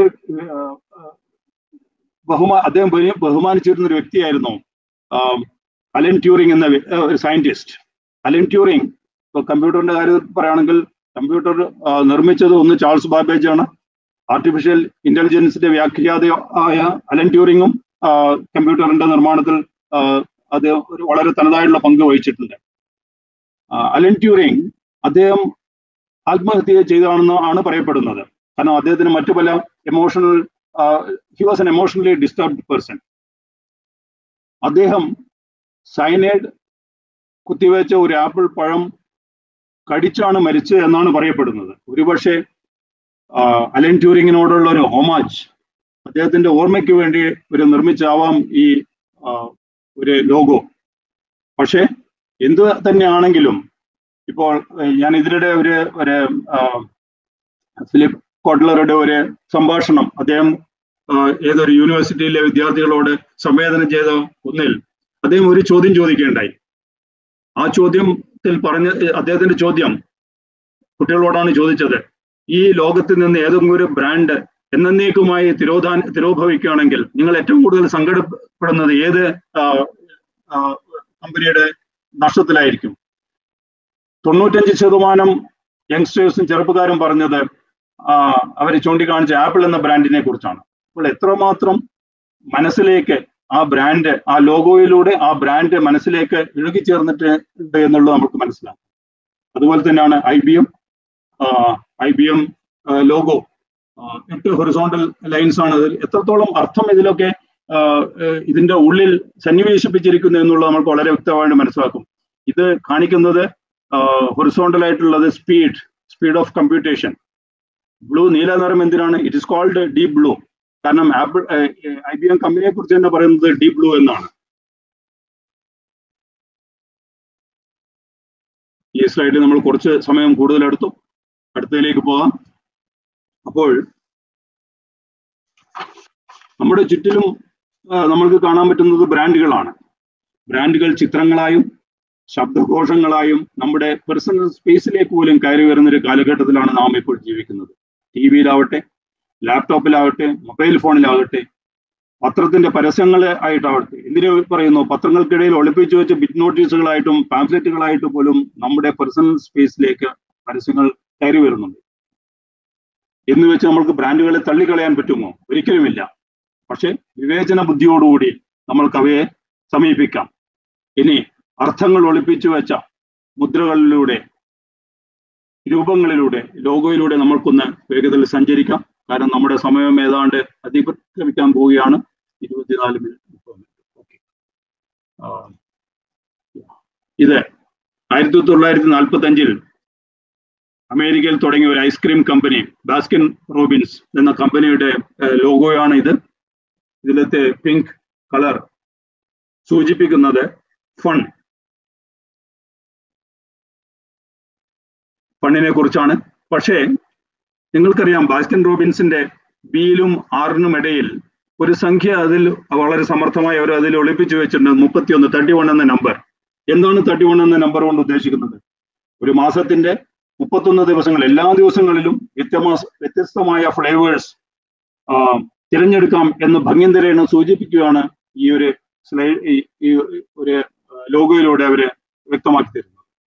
ബഹുമാ അദ്ദേഹം ബഹുമാനിച്ചിരുന്ന ഒരു വ്യക്തിയായിരുന്നു അലൻ ട്യൂറിംഗ് എന്ന ഒരു സയന്റിസ്റ്റ് അലൻ ട്യൂറിംഗ് ഇപ്പൊ കമ്പ്യൂട്ടറിന്റെ കാര്യത്തിൽ പറയുകയാണെങ്കിൽ കമ്പ്യൂട്ടർ നിർമ്മിച്ചത് ഒന്ന് ചാൾസ് ബാബേജ് ആണ് ആർട്ടിഫിഷ്യൽ ഇന്റലിജൻസിന്റെ വ്യാഖ്യാതയായ അലൻ ട്യൂറിങ്ങും കമ്പ്യൂട്ടറിന്റെ നിർമ്മാണത്തിൽ അത് ഒരു വളരെ തനതായിട്ടുള്ള പങ്ക് വഹിച്ചിട്ടുണ്ട് അലൻ ട്യൂറിങ് അദ്ദേഹം ആത്മഹത്യ ചെയ്തതാണെന്ന് ആണ് പറയപ്പെടുന്നത് കാരണം അദ്ദേഹത്തിന് മറ്റു പല emotional he was an emotionally disturbed person അദ്ദേഹം സൈനൈഡ് കുത്തിവെച്ച ഒരു ആപ്പിൾ പഴം കടിച്ചാണ് മരിച്ചത് എന്നാണ് പറയപ്പെടുന്നത് ഒരുപക്ഷെ അലൻ ട്യൂറിങ്ങിനോടുള്ള ഒരു ഹോമാജ് അദ്ദേഹത്തിന്റെ ഓർമ്മയ്ക്ക് വേണ്ടി ഒരു നിർമ്മിച്ചാവാം ഈ ഒരു ലോഗോ പക്ഷേ എന്ത് തന്നെയാണെങ്കിലും ഇപ്പോൾ ഞാൻ ഇതിനിടെ ഒരു ഒരു ഫിലിപ്പ് കോട്ട്ലറുടെ ഒരു സംഭാഷണം അദ്ദേഹം ഏതൊരു യൂണിവേഴ്സിറ്റിയിലെ വിദ്യാർത്ഥികളോട് സംവേദനം ചെയ്ത ഒന്നിൽ അദ്ദേഹം ഒരു ചോദ്യം ചോദിക്കുകയുണ്ടായി ആ ചോദ്യത്തിൽ പറഞ്ഞ അദ്ദേഹത്തിന്റെ ചോദ്യം കുട്ടികളോടാണ് ചോദിച്ചത് ഈ ലോകത്ത് നിന്ന് ഏതെങ്കിലും ഒരു ബ്രാൻഡ് എന്നേക്കുമായി തിരോധാന തിരോഭവിക്കുകയാണെങ്കിൽ നിങ്ങൾ ഏറ്റവും കൂടുതൽ സങ്കടപ്പെടുന്നത് ഏത് കമ്പനിയുടെ നഷ്ടത്തിലായിരിക്കും തൊണ്ണൂറ്റഞ്ച് ശതമാനം യങ്സ്റ്റേഴ്സും ചെറുപ്പക്കാരും പറഞ്ഞത് അവർ ചൂണ്ടിക്കാണിച്ച ആപ്പിൾ എന്ന ബ്രാൻഡിനെ കുറിച്ചാണ് അപ്പോൾ എത്രമാത്രം മനസ്സിലേക്ക് ആ ബ്രാൻഡ് ആ ലോഗോയിലൂടെ ആ ബ്രാൻഡ് മനസ്സിലേക്ക് ഇഴുകിച്ചേർന്നിട്ടുണ്ട് എന്നുള്ളത് നമുക്ക് മനസ്സിലാക്കും അതുപോലെ തന്നെയാണ് I B M I B M logo എട്ട് ഹൊറിസോണ്ടൽ ലൈൻസ് ആണ് അതിൽ എത്രത്തോളം അർത്ഥം ഇതിലൊക്കെ ഇതിന്റെ ഉള്ളിൽ സന്നിവേശിപ്പിച്ചിരിക്കുന്നു എന്നുള്ളത് നമുക്ക് വളരെ വ്യക്തമായിട്ട് മനസ്സിലാക്കും ഇത് കാണിക്കുന്നത് ഹൊറിസോണ്ടൽ ആയിട്ടുള്ളത് speed speed of computation blue നീല നിറം എന്തിനാണ് it is called deep blue കാരണം ആപ്പിൾ ഐ ബി എം കമ്പനിയെ കുറിച്ച് തന്നെ പറയുന്നത് ഡീപ് ബ്ലൂ എന്നാണ് ഈ സ്ലൈഡിൽ നമ്മൾ കുറച്ച് സമയം കൂടുതൽ എടുത്തു അടുത്തതിലേക്ക് പോകാം അപ്പോൾ നമ്മുടെ ചുറ്റിലും നമ്മൾക്ക് കാണാൻ പറ്റുന്നത് ബ്രാൻഡുകളാണ് ബ്രാൻഡുകൾ ചിത്രങ്ങളായും ശബ്ദഘോഷങ്ങളായും നമ്മുടെ പേഴ്സണൽ സ്പേസിലേക്ക് പോലും കയറി വരുന്ന ഒരു കാലഘട്ടത്തിലാണ് നാം ഇപ്പോൾ ജീവിക്കുന്നത് ടി വിയിലാവട്ടെ ലാപ്ടോപ്പിലാവട്ടെ മൊബൈൽ ഫോണിലാവട്ടെ പത്രത്തിന്റെ പരസ്യങ്ങൾ ആയിട്ടാവട്ടെ എന്തിനു പറയുന്നു പത്രങ്ങൾക്കിടയിൽ ഒളിപ്പിച്ചു വെച്ച ബിറ്റ് നോട്ടീസുകളായിട്ടും പാംഫ്ലെറ്റുകളായിട്ട് പോലും നമ്മുടെ പേഴ്സണൽ സ്പേസിലേക്ക് പരസ്യങ്ങൾ കയറി വരുന്നുണ്ട് എന്ന് വെച്ച് നമ്മൾക്ക് ബ്രാൻഡുകളെ തള്ളിക്കളയാൻ പറ്റുമോ ഒരിക്കലുമില്ല പക്ഷെ വിവേചന ബുദ്ധിയോടുകൂടി നമ്മൾക്ക് അവയെ സമീപിക്കാം ഇനി അർത്ഥങ്ങൾ ഒളിപ്പിച്ചു വെച്ച മുദ്രകളിലൂടെ രൂപങ്ങളിലൂടെ ലോഗോയിലൂടെ നമ്മൾക്കൊന്ന് വേഗത്തിൽ സഞ്ചരിക്കാം കാരണം നമ്മുടെ സമയം ഏതാണ്ട് അതിക്രമിക്കാൻ പോവുകയാണ് ഇരുപത്തിനാല് മിനിറ്റ് മുപ്പത് മിനിറ്റ് ഓക്കെ ഇത് ആയിരത്തി തൊള്ളായിരത്തി നാൽപ്പത്തി അഞ്ചിൽ അമേരിക്കയിൽ തുടങ്ങിയ ഒരു ഐസ്ക്രീം കമ്പനി ബാസ്കിൻ റോബിൻസ് എന്ന കമ്പനിയുടെ ലോഗോയാണ് ഇത് ഇതിലത്തെ പിങ്ക് കളർ സൂചിപ്പിക്കുന്നത് ഫൺ ഫണ്ണിനെ കുറിച്ചാണ് പക്ഷേ നിങ്ങൾക്കറിയാം ബാസ്കിൻ റോബിൻസിന്റെ ബിയിലും ആറിനും ഇടയിൽ ഒരു സംഖ്യ അതിൽ വളരെ സമർത്ഥമായി അവർ അതിൽ ഒളിപ്പിച്ചു വെച്ചിട്ടുണ്ട് മുപ്പത്തിയൊന്ന് തേർട്ടി വൺ എന്ന നമ്പർ എന്താണ് തേർട്ടി വൺ എന്ന നമ്പർ കൊണ്ട് ഉദ്ദേശിക്കുന്നത് ഒരു മാസത്തിന്റെ മുപ്പത്തൊന്ന് ദിവസങ്ങൾ എല്ലാ ദിവസങ്ങളിലും വ്യത്യമാസ വ്യത്യസ്തമായ ഫ്ലേവേഴ്സ് തിരഞ്ഞെടുക്കാം എന്ന് ഭംഗ്യന്തരേണ സൂചിപ്പിക്കുകയാണ് ഈ ഒരു സ്ലൈഡ് ഈ ഒരു ലോഗോയിലൂടെ അവര് വ്യക്തമാക്കി തരുന്നത്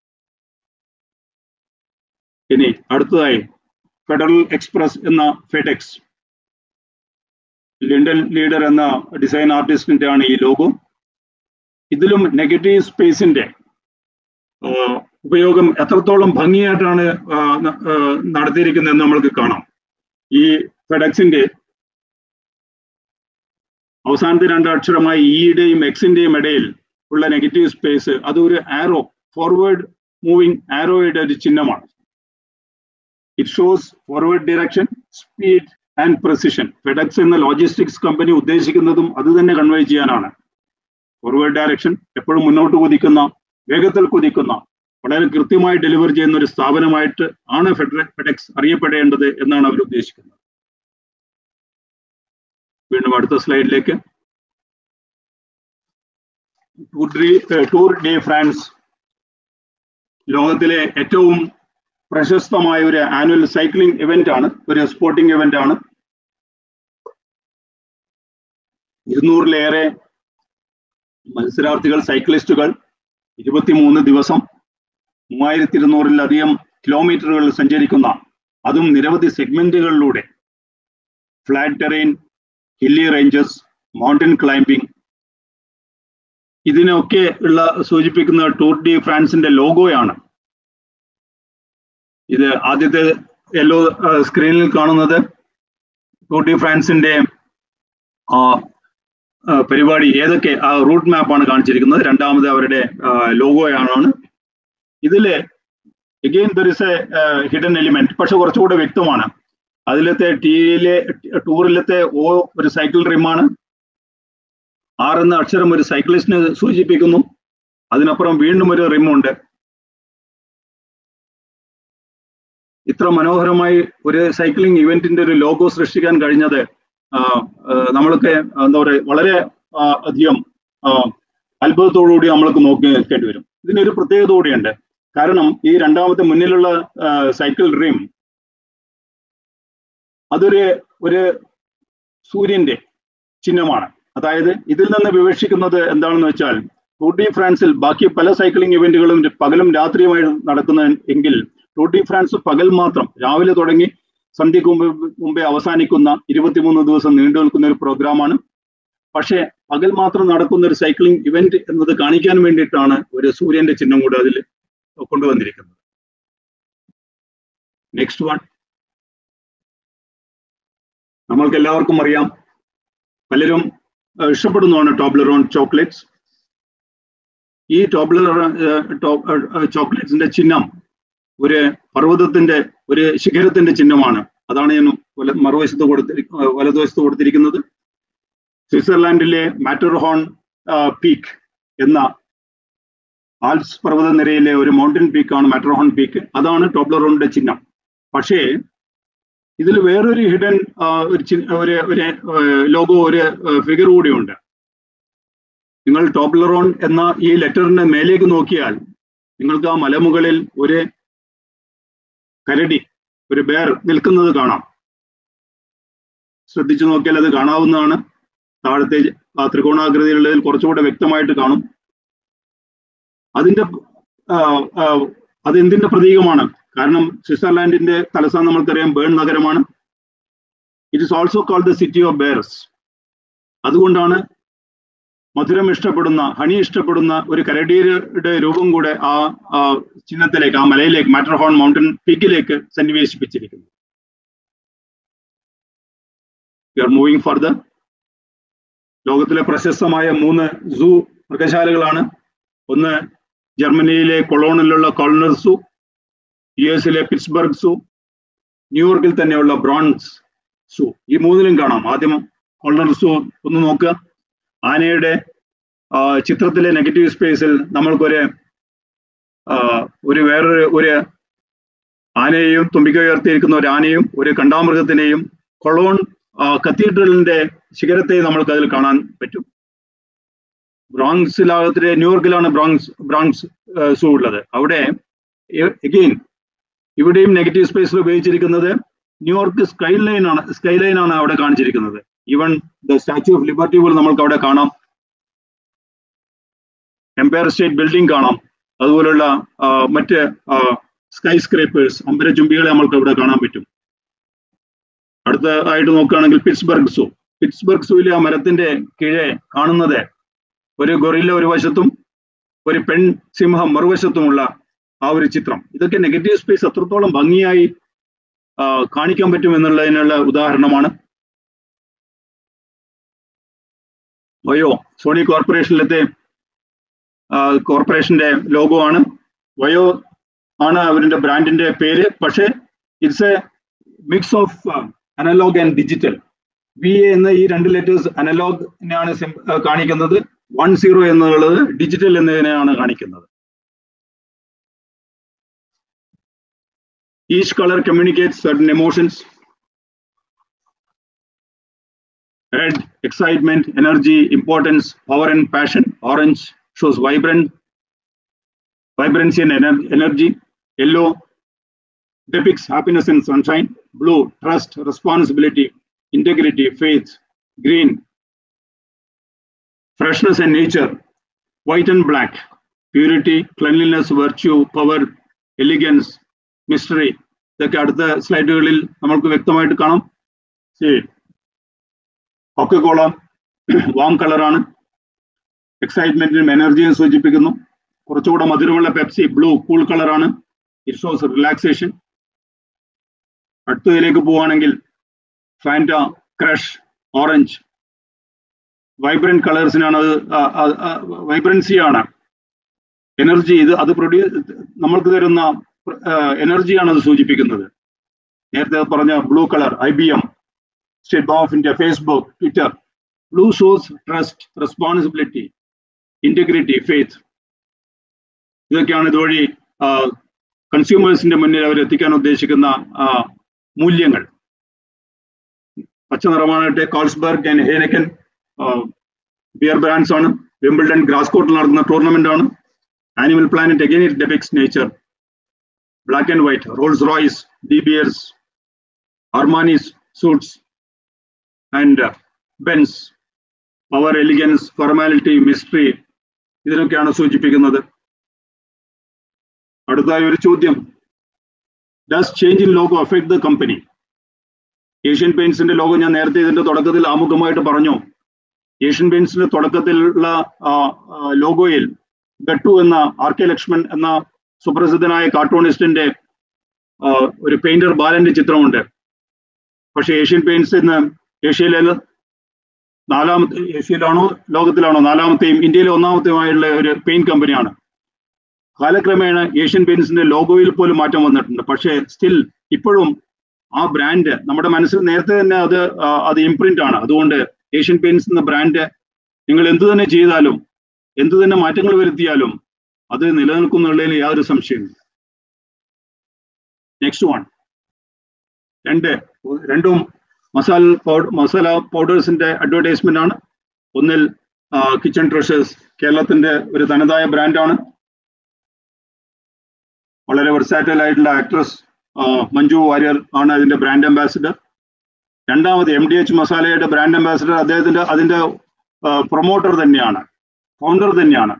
ഇനി അടുത്തതായി ഫെഡറൽ എക്സ്പ്രസ് എന്ന ഫെഡെക്സ് ലണ്ടൻ ലീഡർ എന്ന ഡിസൈൻ ആർട്ടിസ്റ്റിന്റെ ആണ് ഈ ലോഗോ ഇതിലും നെഗറ്റീവ് സ്പേസിന്റെ ഉപയോഗം എത്രത്തോളം ഭംഗിയായിട്ടാണ് നടത്തിയിരിക്കുന്നതെന്ന് നമ്മൾക്ക് കാണാം ഈ ഫെഡക്സിന്റെ അവസാനത്തെ രണ്ട് അക്ഷരമായ ഇയുടെയും എക്സിന്റെയും ഇടയിൽ ഉള്ള നെഗറ്റീവ് സ്പേസ് അത് ഒരു ആരോ ഫോർവേഡ് മൂവിങ് ആരോയുടെ ഒരു ചിഹ്നമാണ് it shows forward direction speed and precision FedEx എന്ന ലോജിസ്റ്റിക്സ് കമ്പനി ഉദ്ദേശിക്കുന്നതും അത് തന്നെ കൺവേ ചെയ്യാനാണ് ഫോർവേഡ് ഡയറക്ഷൻ എപ്പോഴും മുന്നോട്ട് കുതിക്കുന്ന വേഗത്തിൽ കുതിക്കുന്ന വളരെ കൃത്യമായി ഡെലിവർ ചെയ്യുന്ന ഒരു സ്ഥാപനമായിട്ട് ആണ് ഫെഡറ ഫെഡെക്സ് അറിയപ്പെടേണ്ടത് എന്നാണ് അവർ ഉദ്ദേശിക്കുന്നത് വീണ്ടും അടുത്ത സ്ലൈഡിലേക്ക് ടൂർ ഡേ ഫ്രാൻസ് ലോകത്തിലെ ഏറ്റവും പ്രശസ്തമായ ഒരു ആനുവൽ സൈക്ലിംഗ് ഇവന്റ് ആണ് ഒരു സ്പോർട്ടിംഗ് ഇവന്റ് ആണ് ഇരുന്നൂറിലേറെ മത്സരാർത്ഥികൾ സൈക്ലിസ്റ്റുകൾ ഇരുപത്തിമൂന്ന് ദിവസം മൂവായിരത്തി ഇരുന്നൂറിലധികം കിലോമീറ്ററുകൾ സഞ്ചരിക്കുന്ന അതും നിരവധി സെഗ്മെന്റുകളിലൂടെ flat terrain hilly ranges mountain climbing ഇതിനൊക്കെ ഉള്ള സൂചിപ്പിക്കുന്ന ടൂർ ഡി ഫ്രാൻസിന്റെ ലോഗോയാണ് ഇത് ആദ്യത്തെ യെല്ലോ സ്ക്രീനിൽ കാണുന്നത് ടൂർ ഡി ഫ്രാൻസിന്റെ പരിപാടി ഏതൊക്കെ ആ റൂട്ട് മാപ്പാണ് കാണിച്ചിരിക്കുന്നത് രണ്ടാമത് അവരുടെ ലോഗോയാണ് ഇതില് again there is a hidden element പക്ഷെ കുറച്ചുകൂടെ വ്യക്തമാണ് അതിലത്തെ ടീയിലെ ടൂറിലത്തെ ഓ ഒരു സൈക്കിൾ റിമാണ് ആർ എന്ന അക്ഷരം ഒരു സൈക്ലിസ്റ്റിനെ സൂചിപ്പിക്കുന്നു അതിനപ്പുറം വീണ്ടും ഒരു റിമുണ്ട് ഇത്ര മനോഹരമായി ഒരു സൈക്ലിംഗ് ഇവന്റിന്റെ ഒരു ലോഗോ സൃഷ്ടിക്കാൻ കഴിഞ്ഞത് നമ്മൾക്ക് എന്താ പറയുക വളരെ അധികം അത്ഭുതത്തോടുകൂടി നമ്മൾക്ക് നോക്കി നിൽക്കേണ്ടി വരും ഇതിനൊരു പ്രത്യേകത കൂടിയുണ്ട് കാരണം ഈ രണ്ടാമത്തെ മുന്നിലുള്ള സൈക്കിൾ റിം അതൊരു ഒരു സൂര്യന്റെ ചിഹ്നമാണ് അതായത് ഇതിൽ നിന്ന് വിവക്ഷിക്കുന്നത് എന്താണെന്ന് വെച്ചാൽ ടൂർ ഡി ഫ്രാൻസിൽ ബാക്കി പല സൈക്ലിംഗ് ഇവന്റുകളും പകലും രാത്രിയുമായി നടക്കുന്ന എങ്കിൽ ടൂർ ഡി ഫ്രാൻസ് പകൽ മാത്രം രാവിലെ തുടങ്ങി സന്ധ്യക്ക് മുമ്പ് മുമ്പേ അവസാനിക്കുന്ന ഇരുപത്തിമൂന്ന് ദിവസം നീണ്ടു നിൽക്കുന്ന ഒരു പ്രോഗ്രാമാണ് പക്ഷേ പകൽ മാത്രം നടക്കുന്ന ഒരു സൈക്ലിംഗ് ഇവന്റ് എന്നത് കാണിക്കാൻ വേണ്ടിയിട്ടാണ് ഒരു സൂര്യന്റെ ചിഹ്നം കൂടെ അതിൽ കൊണ്ടുവന്നിരിക്കുന്നത് നെക്സ്റ്റ് വൺ നമ്മൾക്ക് എല്ലാവർക്കും അറിയാം പലരും ഇഷ്ടപ്പെടുന്നതാണ് ടോബ്ലറോൺ ചോക്ലേറ്റ്സ് ഈ ടോബ്ലർ ചോക്ലേറ്റ്സിന്റെ ചിഹ്നം ഒരു പർവ്വതത്തിന്റെ ഒരു ശിഖരത്തിന്റെ ചിഹ്നമാണ് അതാണ് ഞാൻ മറുവശത്ത് കൊടുത്തി വലതുവശത്ത് കൊടുത്തിരിക്കുന്നത് സ്വിറ്റ്സർലാൻഡിലെ മാറ്റർഹോൺ പീക്ക് എന്ന ആൽപ്സ് പർവ്വത നിരയിലെ ഒരു മൗണ്ടൻ പീക്കാണ് മാറ്റർഹോൺ പീക്ക് അതാണ് ടോബ്ലറോണിന്റെ ചിഹ്നം പക്ഷേ ഇതിൽ വേറൊരു ഹിഡൻ ഒരു ഒരു ലോഗോ ഒരു ഫിഗർ കൂടിയുണ്ട് നിങ്ങൾ ടോബ്ലറോൺ എന്ന ഈ ലെറ്ററിന്റെ മേലേക്ക് നോക്കിയാൽ നിങ്ങൾക്ക് ആ മലമുകളിൽ ഒരു കരടി ഒരു ബേർ നിൽക്കുന്നത് കാണാം ശ്രദ്ധിച്ചു നോക്കിയാൽ അത് കാണാവുന്നതാണ് താഴത്തെ ആ ത്രികോണാകൃതിയിലുള്ളതിൽ കുറച്ചുകൂടെ വ്യക്തമായിട്ട് കാണും അതിന്റെ അത് എന്തിന്റെ പ്രതീകമാണ് കാരണം സ്വിറ്റ്സർലാൻഡിന്റെ തലസ്ഥാനം നമ്മൾക്കറിയാം ബേൺ നഗരമാണ് it is also called the city of bears അതുകൊണ്ടാണ് മധുരം ഇഷ്ടപ്പെടുന്ന ഹണി ഇഷ്ടപ്പെടുന്ന ഒരു കരടിയുടെ രൂപം കൂടെ ആ ചിഹ്നത്തിലേക്ക് ആ മലയിലേക്ക് മാറ്റർഹോൺ മൗണ്ടൻ പീക്കിലേക്ക് സന്നിവേശിപ്പിച്ചിരിക്കുന്നു യു ആർ മൂവിങ് ഫർദർ ലോകത്തിലെ പ്രശസ്തമായ മൂന്ന് സൂ മൃഗശാലകളാണ് ഒന്ന് ജർമ്മനിയിലെ കൊളോണിലുള്ള കോളനർ സൂ യു എസിലെ പിറ്റ്സ്ബർഗ് സൂ ന്യൂയോർക്കിൽ തന്നെയുള്ള ബ്രോൺസ് സൂ ഈ മൂന്നിലും കാണാം ആദ്യം കോളനർ സൂ ഒന്ന് നോക്കുക ആനയുടെ ചിത്രത്തിലെ നെഗറ്റീവ് സ്പേസിൽ നമ്മൾക്കൊരു ഒരു വേറൊരു ഒരു ആനയെയും തുമ്പിക്ക ഉയർത്തിയിരിക്കുന്ന ഒരു ആനയും ഒരു കണ്ടാമൃഗത്തിനെയും കൊളോൺ കത്തീഡ്രലിന്റെ ശിഖരത്തെ നമ്മൾക്ക് അതിൽ കാണാൻ പറ്റും ബ്രോങ്സിലാകത്തിലെ ന്യൂയോർക്കിലാണ് ബ്രോങ്സ് ബ്രോങ്സ് സൂ ഉള്ളത് അവിടെ എഗെയിൻ ഇവിടെയും നെഗറ്റീവ് സ്പേസിൽ ഉപയോഗിച്ചിരിക്കുന്നത് ന്യൂയോർക്ക് സ്കൈ ലൈൻ ആണ് സ്കൈ ലൈൻ ആണ് അവിടെ കാണിച്ചിരിക്കുന്നത് even the Statue of Liberty പോലും നമ്മൾക്ക് അവിടെ കാണാം എംപയർ സ്റ്റേറ്റ് ബിൽഡിംഗ് കാണാം അതുപോലുള്ള ആ, മറ്റ് സ്കൈ സ്ക്രേപ്പേഴ്സ് അമ്പരചുംബികളെ നമ്മൾക്ക് അവിടെ കാണാൻ പറ്റും അടുത്തതായിട്ട് നോക്കുകയാണെങ്കിൽ പിറ്റ്സ്ബർഗ് സൂ പിറ്റ്സ്ബർഗ് സൂവിലെ ആ മരത്തിന്റെ കീഴെ കാണുന്നത് ഒരു ഗൊറില്ല ഒരു വശത്തും ഒരു പെൺ സിംഹം മറുവശത്തുമുള്ള ആ ഒരു ചിത്രം ഇതൊക്കെ നെഗറ്റീവ് സ്പേസ് എത്രത്തോളം ഭംഗിയായി ആ, കാണിക്കാൻ പറ്റും എന്നുള്ളതിനുള്ള ഉദാഹരണമാണ് വയോ സോണി കോർപ്പറേഷനിലത്തെ ആ, കോർപ്പറേഷന്റെ ലോഗോ ആണ് വയോ ആണ് അവരുടെ ബ്രാൻഡിന്റെ പേര് പക്ഷേ it's a mix of analog and digital V A എന്ന ഈ രണ്ട് ലെറ്റേഴ്സ് അനലോഗിനെയാണ് കാണിക്കുന്നത് വൺ സീറോ എന്നുള്ളത് ഡിജിറ്റൽ എന്നതിനെയാണ് കാണിക്കുന്നത് each colour communicate certain emotions red excitement energy importance power and passion orange shows vibrant vibrancy and ener- energy yellow depicts happiness and sunshine blue trust responsibility integrity faith green freshness and nature white and black purity cleanliness virtue power elegance mystery ഇതൊക്കെ അടുത്ത സ്ലൈഡുകളിൽ നമ്മൾക്ക് വ്യക്തമായിട്ട് കാണാം ശരി Coca Cola warm കളറാണ് എക്സൈറ്റ്മെന്റിനും എനർജിയും സൂചിപ്പിക്കുന്നു കുറച്ചുകൂടെ മധുരമുള്ള പെപ്സി ബ്ലൂ കൂൾ കളറാണ് ഇറ്റ് ഷോസ് റിലാക്സേഷൻ അടുത്തതിലേക്ക് പോവുകയാണെങ്കിൽ ഫാൻറ്റ ക്രഷ് ഓറഞ്ച് വൈബ്രന്റ് കളേഴ്സിനാണ് അത് വൈബ്രൻസി ആണ് എനർജി ഇത് അത് പ്രൊഡ്യൂസ് നമ്മൾക്ക് തരുന്ന എനർജിയാണ് അത് സൂചിപ്പിക്കുന്നത് നേരത്തെ പറഞ്ഞ blue colour I B M State Bank of India Facebook Twitter blue shows trust responsibility integrity faith ഇതൊക്കെയാണ് ഇതുവഴി കൺസ്യൂമേഴ്സിന്റെ മുന്നിൽ അവർ എത്തിക്കാൻ ഉദ്ദേശിക്കുന്ന ആ, മൂല്യങ്ങൾ പച്ച നിറമാകട്ടെ Carlsberg and Heineken beer brands ആണ് വിംബിൾഡൺ ഗ്രാസ് കോർട്ടിൽ നടത്തുന്ന ടൂർണമെന്റ് ആണ് Animal Planet again it depicts nature black and white Rolls Royce De Beers Armani's suits and Benz power elegance formality mystery ഇതിനൊക്കെയാണ് സൂചിപ്പിക്കുന്നത് അടുത്തായി ഒരു ചോദ്യം does change in logo affect the company Asian പെയിന്റ്സിന്റെ logo ഞാൻ നേരത്തെ ഇതിന്റെ തുടക്കത്തിൽ ആമുഖമായിട്ട് പറഞ്ഞു ഏഷ്യൻ പെയിന്റ്സിന്റെ തുടക്കത്തിലുള്ള ആ, ആ, ലോഗോയിൽ ഗട്ടു എന്ന ആർ കെ ലക്ഷ്മൺ എന്ന സുപ്രസിദ്ധനായ കാർട്ടൂണിസ്റ്റിന്റെ ആ, ഒരു പെയിന്റർ ബാലന്റെ ചിത്രമുണ്ട് പക്ഷെ ഏഷ്യൻ പെയിന്റ്സ് ഇന്ന് ഏഷ്യയിലെ നാലാമത്തെ ഏഷ്യയിലാണോ ലോകത്തിലാണോ നാലാമത്തെയും ഇന്ത്യയിലെ ഒന്നാമത്തെയുമായുള്ള ഒരു പെയിന്റ് കമ്പനിയാണ് കാലക്രമേണ ഏഷ്യൻ പെയിന്റ്സിന്റെ ലോഗോയിൽ പോലും മാറ്റം വന്നിട്ടുണ്ട് പക്ഷേ സ്റ്റിൽ ഇപ്പോഴും ആ ബ്രാൻഡ് നമ്മുടെ മനസ്സിൽ നേരത്തെ തന്നെ അത് ആ, അത് ഇംപ്രിന്റ് ആണ് അതുകൊണ്ട് ഏഷ്യൻ പെയിന്റ്സ് എന്ന ബ്രാൻഡ് നിങ്ങൾ എന്തു തന്നെ ചെയ്താലും എന്തു തന്നെ മാറ്റങ്ങൾ വരുത്തിയാലും അത് നിലനിൽക്കുന്നുള്ളതിൽ യാതൊരു സംശയമില്ല നെക്സ്റ്റ് വൺ രണ്ട് രണ്ടും മസാല പൗഡർ മസാല പൗഡേഴ്സിന്റെ അഡ്വർടൈസ്മെന്റ് ആണ് ഒന്നിൽ കിച്ചൺ ട്രഷേഴ്സ് കേരളത്തിന്റെ ഒരു തനതായ ബ്രാൻഡാണ് വളരെ വെർസാറ്റൽ ആയിട്ടുള്ള ആക്ട്രസ് മഞ്ജു വാര്യർ ആണ് അതിന്റെ ബ്രാൻഡ് അംബാസിഡർ രണ്ടാമത് എം ഡി എച്ച് മസാലയുടെ ബ്രാൻഡ് അംബാസിഡർ അദ്ദേഹത്തിന്റെ അതിന്റെ പ്രൊമോട്ടർ തന്നെയാണ് ഫൗണ്ടർ തന്നെയാണ്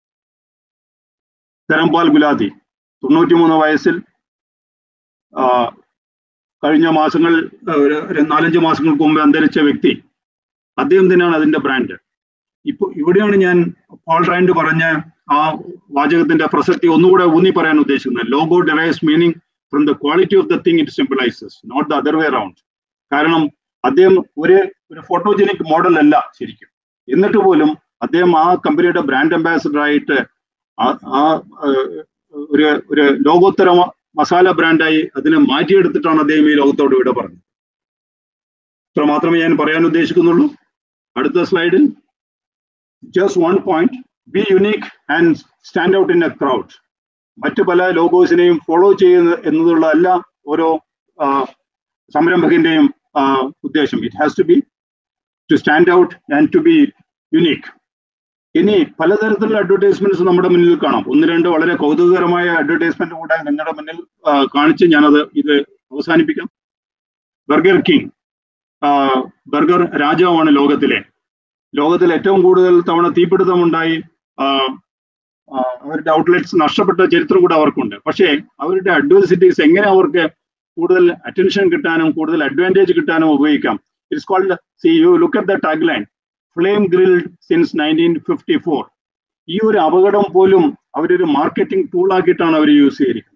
തെരംപാൽ ഗുലാത്തി തൊണ്ണൂറ്റിമൂന്ന് വയസ്സിൽ ആ, കഴിഞ്ഞ മാസങ്ങൾ ആ, ഒരു ഒരു നാലഞ്ച് മാസങ്ങൾക്ക് മുമ്പ് അന്തരിച്ച വ്യക്തി അദ്ദേഹം തന്നെയാണ് അതിന്റെ ബ്രാൻഡ് ഇപ്പൊ ഇവിടെയാണ് ഞാൻ പോൾ റാൻഡ് പറഞ്ഞ ആ വാചകത്തിന്റെ പ്രസക്തി ഒന്നുകൂടെ ഊന്നി പറയാൻ ഉദ്ദേശിക്കുന്നത് logo derives meaning from the quality of the thing it simplifies not the other way around കാരണം അദ്ദേഹം ഒരു ഒരു ഫോട്ടോജനിക് മോഡൽ അല്ല ശരിക്കും എന്നിട്ട് പോലും അദ്ദേഹം ആ കമ്പനിയുടെ ബ്രാൻഡ് അംബാസിഡർ ആയിട്ട് ആ- ആ ഏഹ്, ഒരു ഒരു ലോകോത്തര മ- മസാല ബ്രാൻഡായി അതിനെ മാറ്റിയെടുത്തിട്ടാണ് അദ്ദേഹം ഈ ലോകത്തോട് വിട പറഞ്ഞത് ഇത്ര മാത്രമേ ഞാൻ പറയാൻ ഉദ്ദേശിക്കുന്നുള്ളൂ അടുത്ത സ്ലൈഡിൽ just one point be unique and stand out in a crowd മറ്റു പല ലോഗോസിനെയും ഫോളോ ചെയ്യുന്ന എന്നതുള്ളതല്ല ഓരോ ആ, സംരംഭകന്റെയും ആ, ഉദ്ദേശം it has to be to stand out and to be unique ഇനി പലതരത്തിലുള്ള അഡ്വർടൈസ്മെന്റ്സ് നമ്മുടെ മുന്നിൽ കാണാം ഒന്ന് രണ്ട് വളരെ കൗതുകകരമായ അഡ്വർടൈസ്മെന്റ് കൂടെ നിങ്ങളുടെ മുന്നിൽ ആ, കാണിച്ച് ഞാനത് ഇത് അവസാനിപ്പിക്കാം ബർഗർ കിങ് ബർഗർ രാജാവാണ് ലോകത്തിലെ ലോകത്തിൽ ഏറ്റവും കൂടുതൽ തവണ തീപിടുത്തമുണ്ടായി ആ, ആ, അവരുടെ ഔട്ട്ലെറ്റ്സ് നഷ്ടപ്പെട്ട ചരിത്രം കൂടെ അവർക്കുണ്ട് പക്ഷേ അവരുടെ അഡ്വേഴ്സിറ്റീസ് എങ്ങനെ അവർക്ക് കൂടുതൽ അറ്റൻഷൻ കിട്ടാനും കൂടുതൽ അഡ്വാൻറ്റേജ് കിട്ടാനും ഉപയോഗിക്കാം it's called see you look at the tagline flame grilled since nineteen fifty four ഈ ഒരു അപകടം പോലും അവരൊരു മാർക്കറ്റിംഗ് ടൂൾ ആക്കിയിട്ടാണ് അവർ യൂസ് ചെയ്തിരിക്കുന്നത്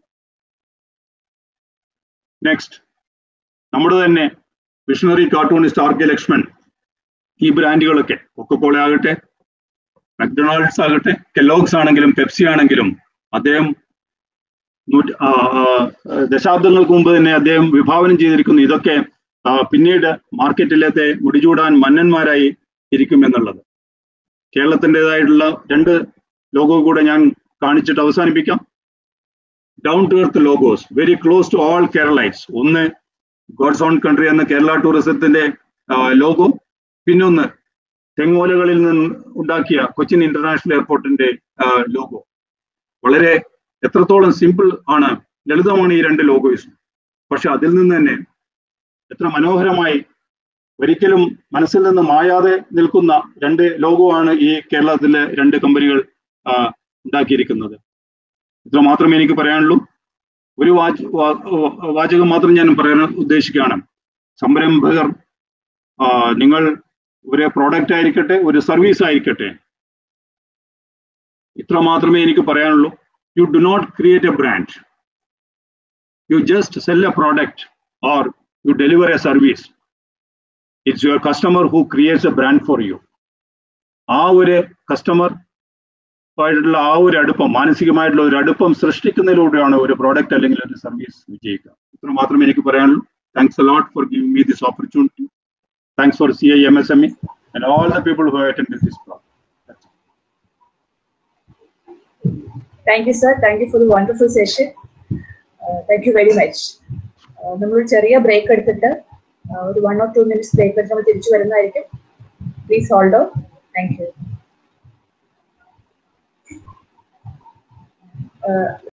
നെക്സ്റ്റ് നമ്മുടെ തന്നെ visionary cartoonist R K Laxman ഈ ബ്രാൻഡുകളൊക്കെ കൊക്കക്കോള ആകട്ടെ മക്ഡൊണാൾഡ്സ് ആകട്ടെ കെല്ലോഗ്സ് ആണെങ്കിലും പെപ്സി ആണെങ്കിലും അദ്ദേഹം നൂറ്റ ആ, ആ, ദശാബ്ദങ്ങൾക്ക് മുമ്പ് തന്നെ അദ്ദേഹം വിഭാവനം ചെയ്തിരിക്കുന്നു ഇതൊക്കെ ആ, പിന്നീട് മാർക്കറ്റിലത്തെ മുടിചൂടാൻ മന്നന്മാരായി ഇരിക്കുമെന്നുള്ളത് കേരളത്തിൻ്റെതായിട്ടുള്ള രണ്ട് ലോഗോ കൂടെ ഞാൻ കാണിച്ചിട്ട് അവസാനിപ്പിക്കാം down to earth logos very close to all Keralites ഒന്ന് ഗോഡ്സ് ഓൺ കൺട്രി എന്ന കേരള ടൂറിസത്തിന്റെ ലോഗോ പിന്നൊന്ന് തെങ്ങോലകളിൽ നിന്ന് ഉണ്ടാക്കിയ കൊച്ചിൻ ഇന്റർനാഷണൽ എയർപോർട്ടിന്റെ ലോഗോ വളരെ എത്രത്തോളം സിമ്പിൾ ആണ് ലളിതമാണ് ഈ രണ്ട് ലോഗോയ്സും പക്ഷെ അതിൽ നിന്ന് തന്നെ എത്ര മനോഹരമായി ഒരിക്കലും മനസ്സിൽ നിന്ന് മായാതെ നിൽക്കുന്ന രണ്ട് ലോഗോ ആണ് ഈ കേരളത്തിലെ രണ്ട് കമ്പനികൾ ആ, ഉണ്ടാക്കിയിരിക്കുന്നത് ഇത്ര മാത്രമേ എനിക്ക് പറയാനുള്ളൂ ഒരു വാച വാ- വാ- വാചകം മാത്രം ഞാൻ പറയാൻ ഉദ്ദേശിക്കുകയാണ് സംരംഭകർ ആ, നിങ്ങൾ ഒരു പ്രോഡക്റ്റ് ആയിരിക്കട്ടെ ഒരു സർവീസ് ആയിരിക്കട്ടെ ഇത്ര മാത്രമേ എനിക്ക് പറയാനുള്ളൂ you do not create a brand you just sell a product or you deliver a service it's your customer who creates a brand for you ആ ഒരു കസ്റ്റമർ ആയിട്ടുള്ള ആ ഒരു അടുപ്പം മാനസികമായിട്ടുള്ള ഒരു അടുപ്പം സൃഷ്ടിക്കുന്നതിലൂടെയാണ് ഒരു പ്രോഡക്റ്റ് അല്ലെങ്കിൽ ഒരു സർവീസ് വിജയിക്കുക ഇത്ര മാത്രമേ എനിക്ക് പറയാനുള്ളൂ thanks a lot for giving me this opportunity thanks for C I M S M E and all the people who attend this program thank you sir thank you for the wonderful session thank you very much നമ്മൾ ചെറിയ break എടുത്തിട്ട് uh, ഒരു one or two minutes break എടുത്ത് നമ്മൾ തിരിച്ചു വരുന്നതായിരിക്കും please hold on thank U